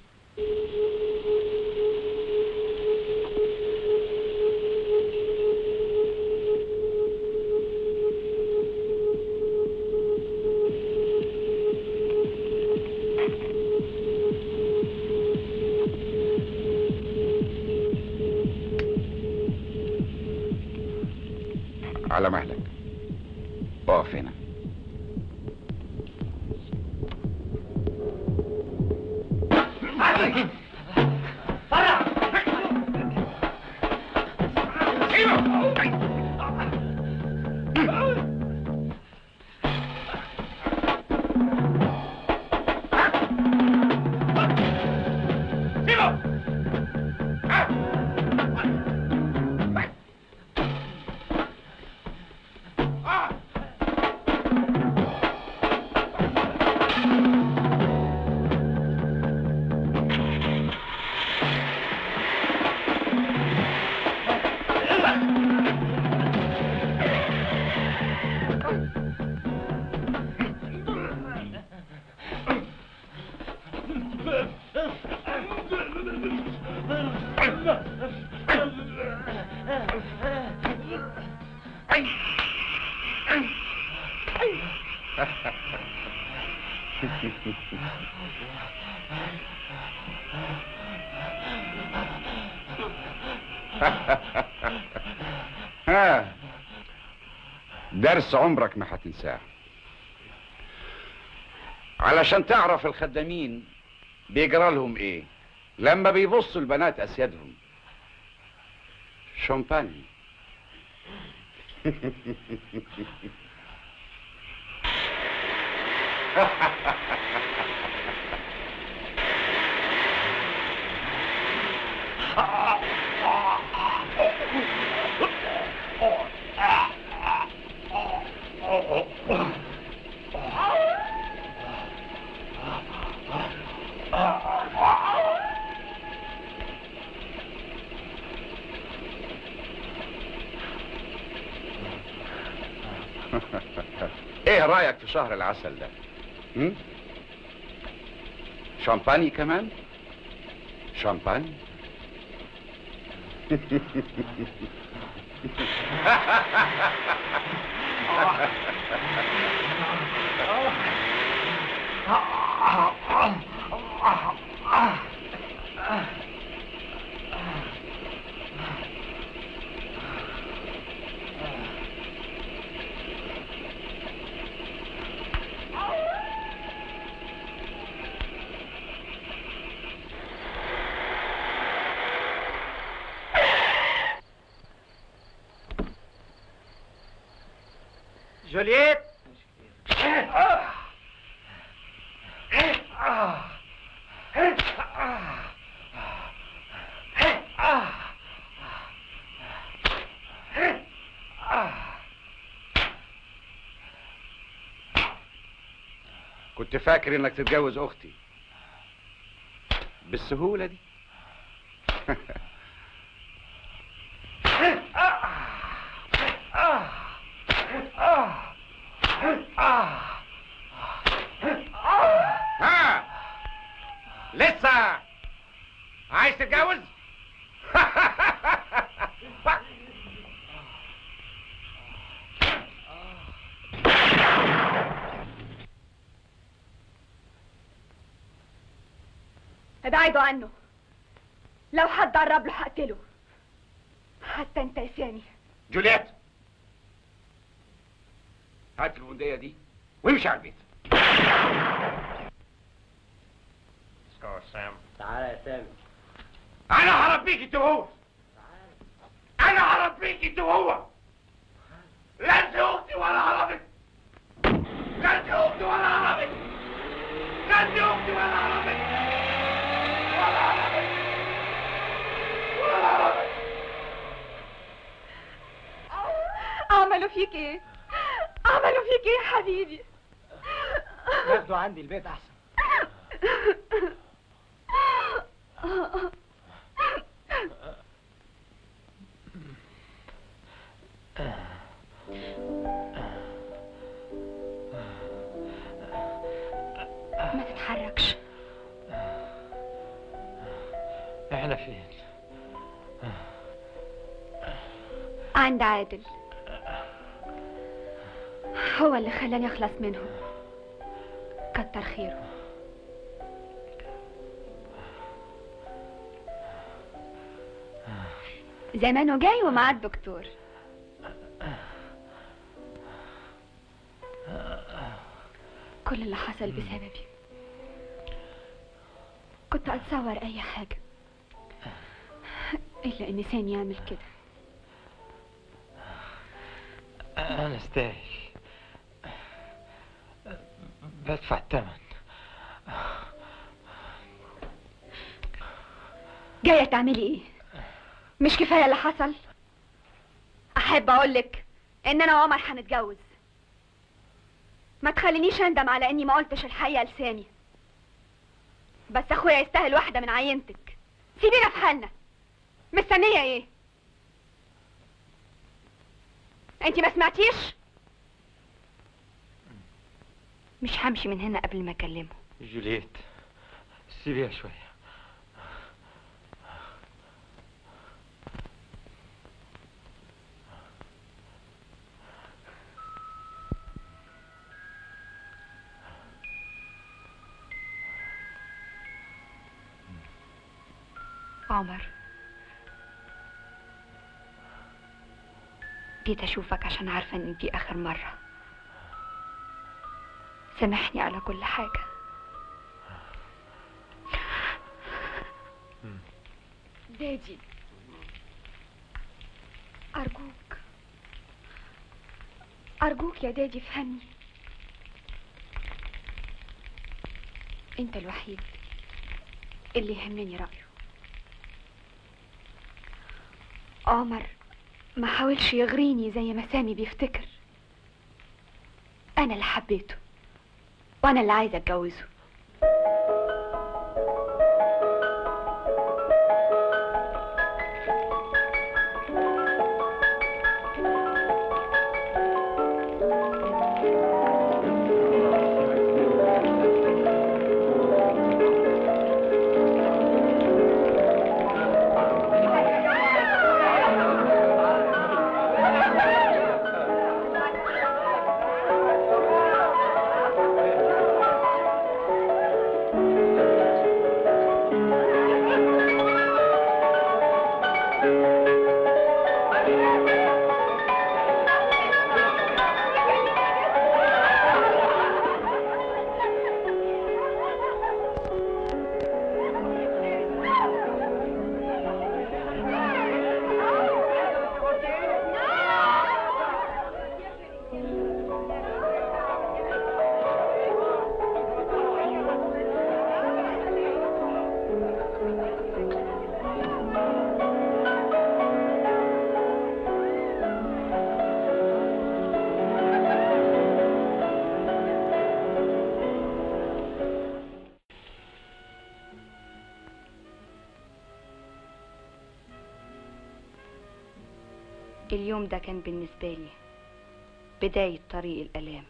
على مهلك اقف هنا ها درس عمرك ما هتنساه علشان تعرف الخدامين بيجرى لهم ايه لما بيبصوا البنات اسيادهم شامباني ايه رايك في شهر العسل ده هم؟ شامباني كمان شامباني جولييت كنت فاكر انك تتجوز اختي بالسهولة دي ها لسه عايز تتجوز ابعدوا عنه لو حد قرب له هقتله حتى انت يا سامي جولييت هات البندقية دي وامشي على البيت تعالى يا سامي انا هربيك انت وهو انا هربيك انت وهو لا انت اختي ولا هربك لا انت اختي ولا هربك لا انت اختي ولا هربك ولا هربك ولا هربك عملوا فيك ايه عملوا فيك ايه يا حبيبي ناخده عندي البيت احسن ما تتحركش احنا فين عند عادل هو اللي خلاني اخلص منهم كتر خيره زمانه جاي ومعاه الدكتور كل اللي حصل بسببي كنت اتصور اي حاجة الا ان سامي يعمل كده انا استاهل بدفع الثمن جاية تعملي ايه مش كفاية اللي حصل احب اقولك ان انا وعمر هنتجوز ما تخلينيش اندم على اني ما قلتش الحقيقة لسامي بس اخويا يستاهل واحدة من عينتك سيبينا في حالنا مستنية ايه انتي ما سمعتيش مش همشي من هنا قبل ما اكلمه جولييت سيبيها شوية عمر جيت اشوفك عشان عارفة ان دي اخر مرة سامحني على كل حاجة دادي أرجوك أرجوك يا دادي فهمني أنت الوحيد اللي يهمني رأيه عمر ما حاولش يغريني زي ما سامي بيفتكر أنا اللي حبيته وأنا اللي عايزة أتجوزه اليوم ده كان بالنسبة لي بداية طريق الآلام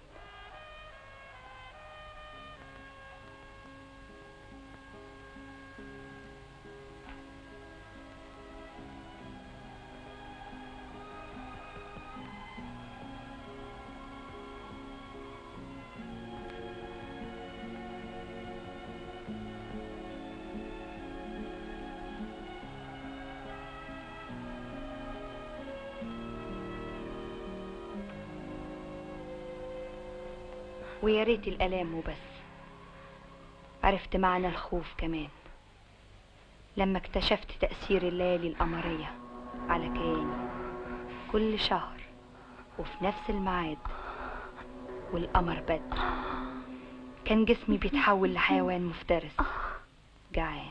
ويا ريت الآلام وبس عرفت معنى الخوف كمان لما اكتشفت تأثير الليالي القمرية على كياني كل شهر وفي نفس الميعاد والقمر بدر كان جسمي بيتحول لحيوان مفترس جعان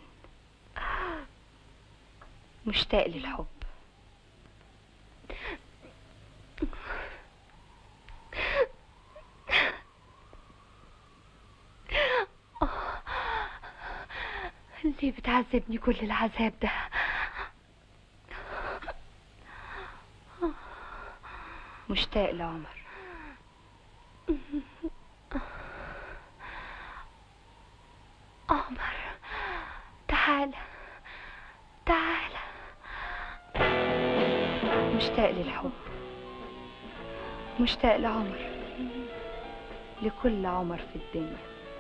مشتاق للحب ليه بتعذبني كل العذاب ده مشتاق لعمر عمر تعال تعال مشتاق للحب مشتاق لعمر لكل عمر في الدنيا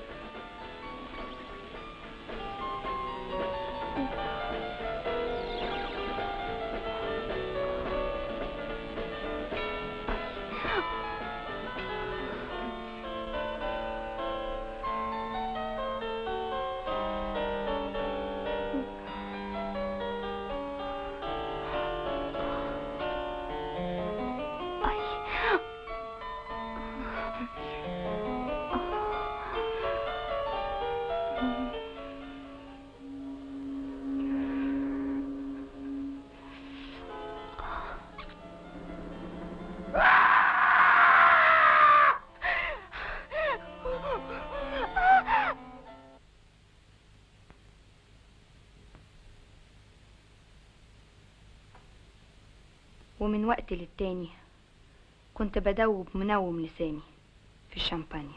ومن وقت للتاني كنت بدوب منوم لساني في الشامبانيا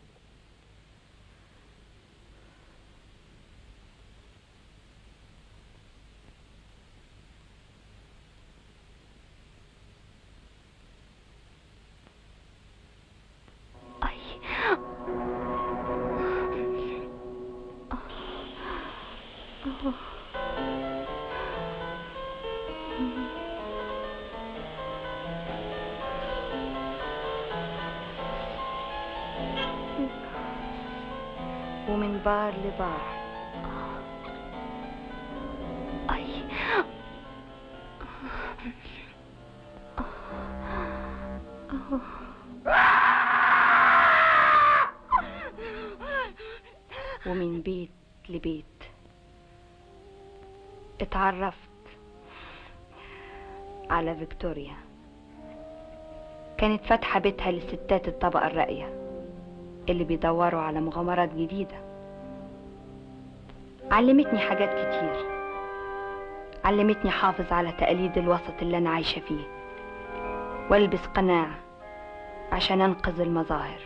ومن بار لبار أي ومن بيت لبيت اتعرفت على فيكتوريا كانت فاتحة بيتها للستات الطبقة الراقية اللي بيدوروا على مغامرات جديدة علمتني حاجات كتير علمتني حافظ على تقاليد الوسط اللي أنا عايشة فيه والبس قناع عشان أنقذ المظاهر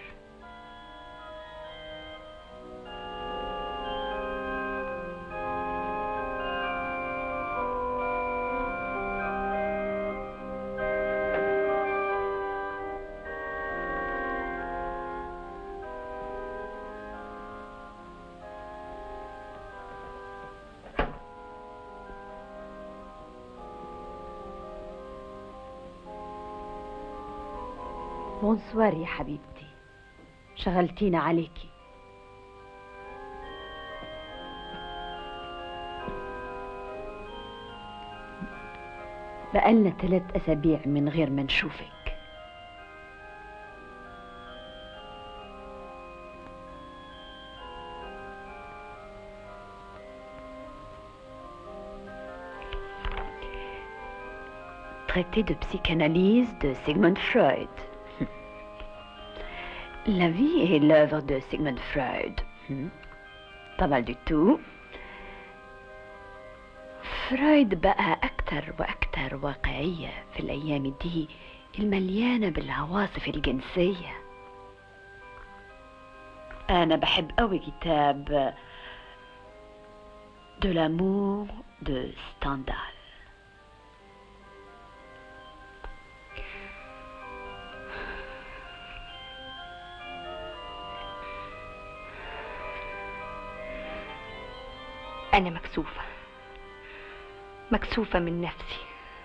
بونسوار يا حبيبتي شغلتينا عليكي بقالنا ثلاث أسابيع من غير ما نشوفك Traité de psychanalyse de Sigmund Freud. La vie est l'œuvre de Sigmund Freud. Hmm. Pas mal du tout. فرويد بقى أكتر وأكتر واقعية في الأيام دي المليانة بالعواصف الجنسية أنا بحب أوي كتاب De l'amour de Stendhal أنا مكسوفة مكسوفة من نفسي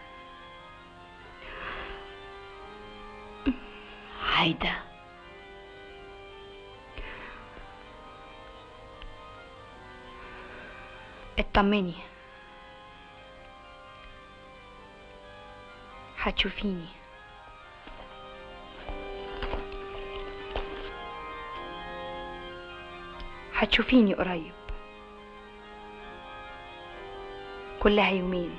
عايدة اطمني هتشوفيني هتشوفيني قريب كلها يومين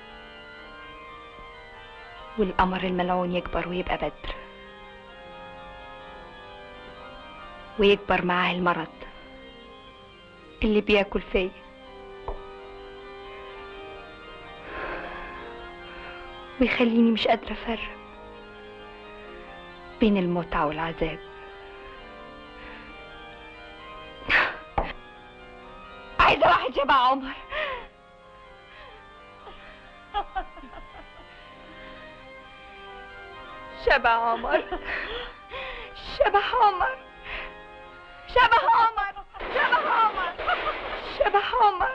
والقمر الملعون يكبر ويبقى بدر ويكبر معاه المرض اللي بياكل فيا ويخليني مش قادرة أفرق بين المتعة والعذاب عايزة واحد شبه عمر شبه عمر شبه عمر شبه عمر شبه عمر شبه عمر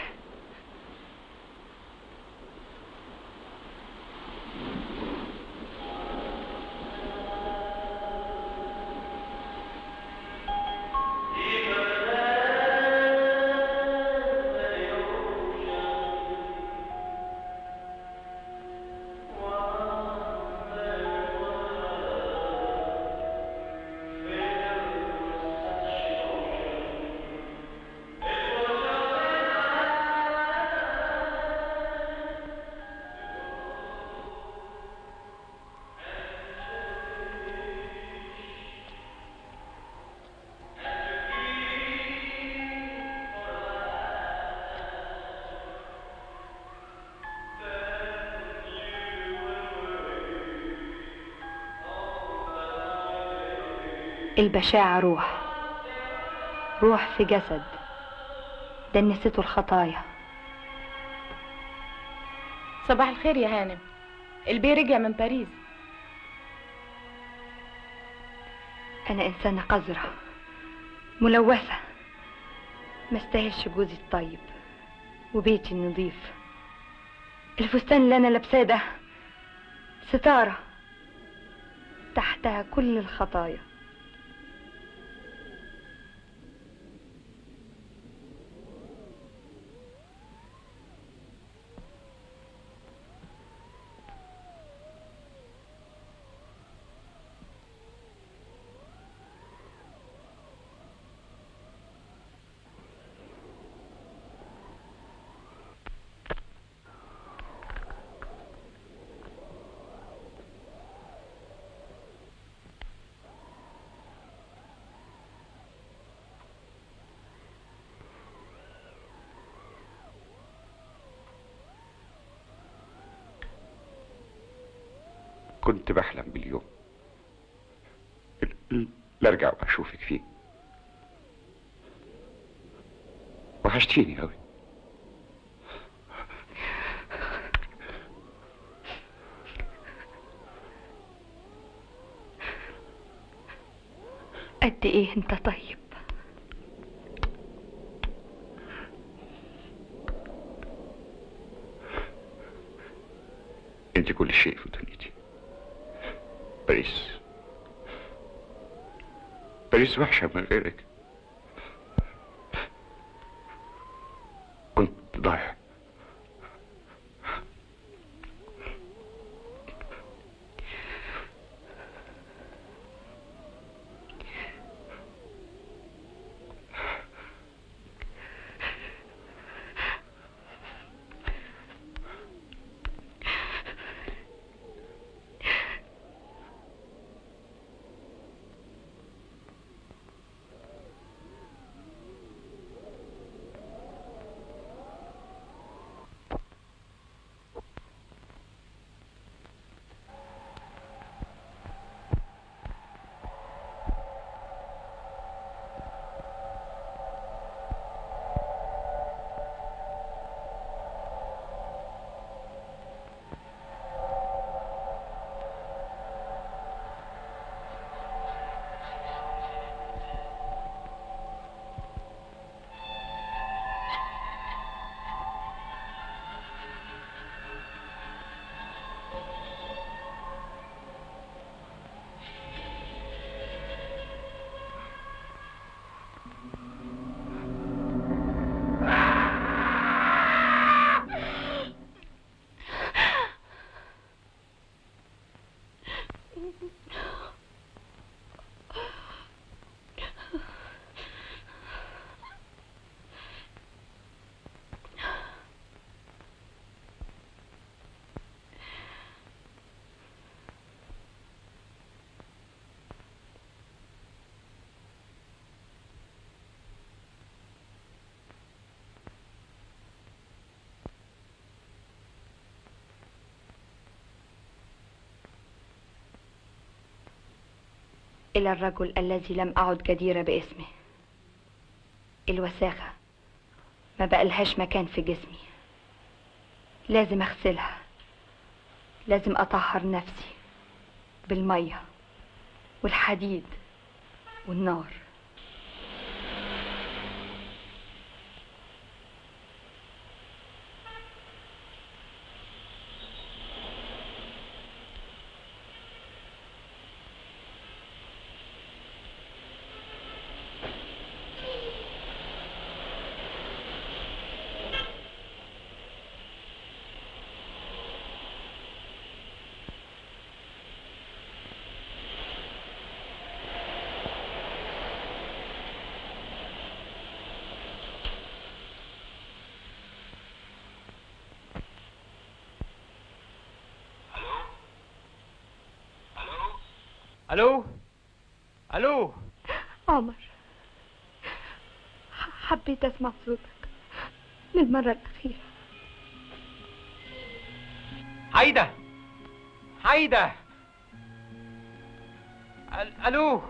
البشاعة روح روح في جسد دنسته الخطايا صباح الخير يا هانم البي رجع من باريس أنا إنسانة قذرة ملوثة ما استاهلش جوزي الطيب وبيتي النظيف الفستان اللي أنا لابساه ده ستارة تحتها كل الخطايا كنت بحلم باليوم ال- لا ارجع واشوفك فيه وحشتيني قوي قد إيه أنت طيب انت كل شيء في دنيتي باريس باريس وحشة من غيرك كنت ضايع إلى الرجل الذي لم أعد جديرة باسمه الوساخة ما بقلهاش مكان في جسمي لازم أغسلها لازم أطهر نفسي بالمية والحديد والنار الو الو عمر ح- حبيت أسمع صوتك للمرة الأخيرة عايدة عايدة ال- الو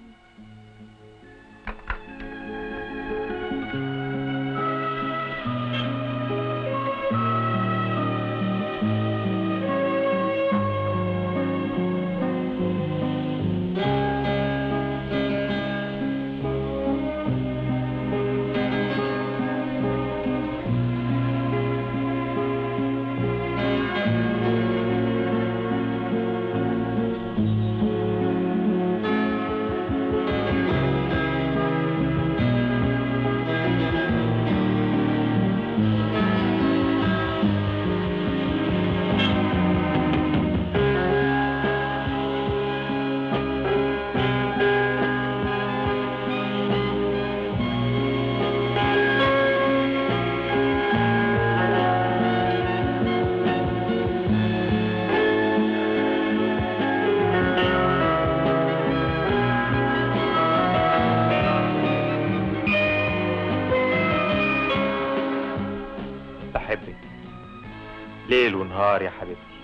بحبك ليل ونهار يا حبيبتي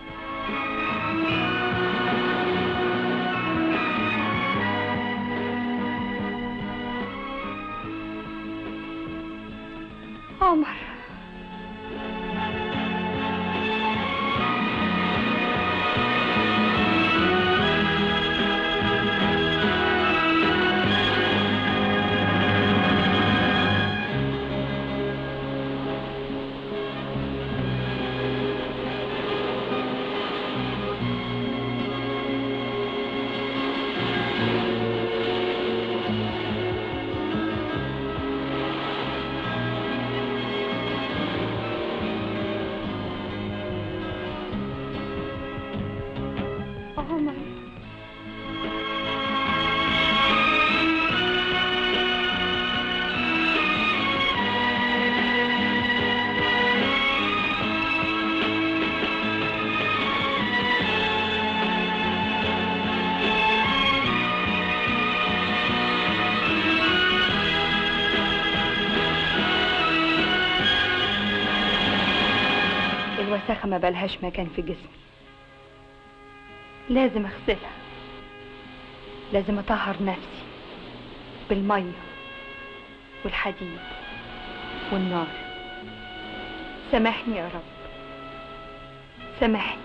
عمر عمر الوساخة ما بلهاش مكان في جسمي لازم اغسلها لازم اطهر نفسي بالمية والحديد والنار سامحني يا رب سامحني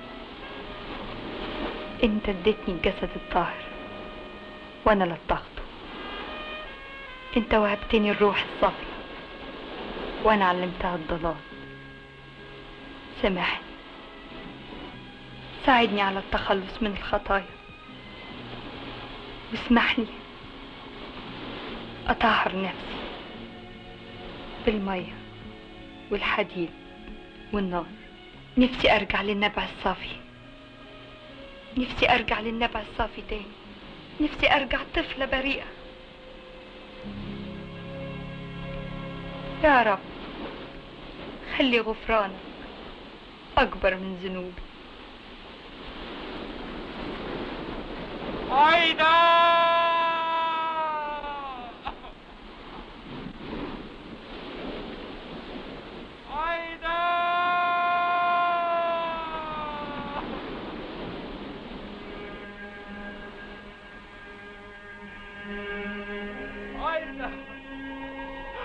انت اديتني الجسد الطاهر وانا لطخته انت وهبتني الروح الصافية وانا علمتها الضلال سامحني ساعدني على التخلص من الخطايا واسمح لي أطهر نفسي بالمية والحديد والنار نفسي أرجع للنبع الصافي نفسي أرجع للنبع الصافي تاني نفسي أرجع طفلة بريئة يا رب خلي غفرانك أكبر من ذنوبي عايدة عايدة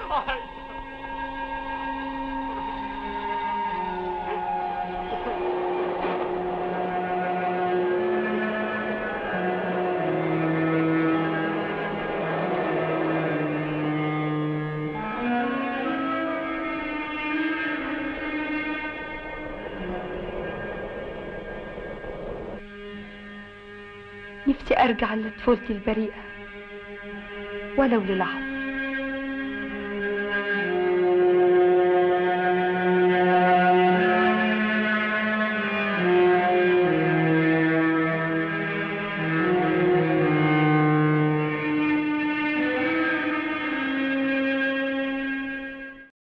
نفسي أرجع لطفولتي البريئة ولو للحظة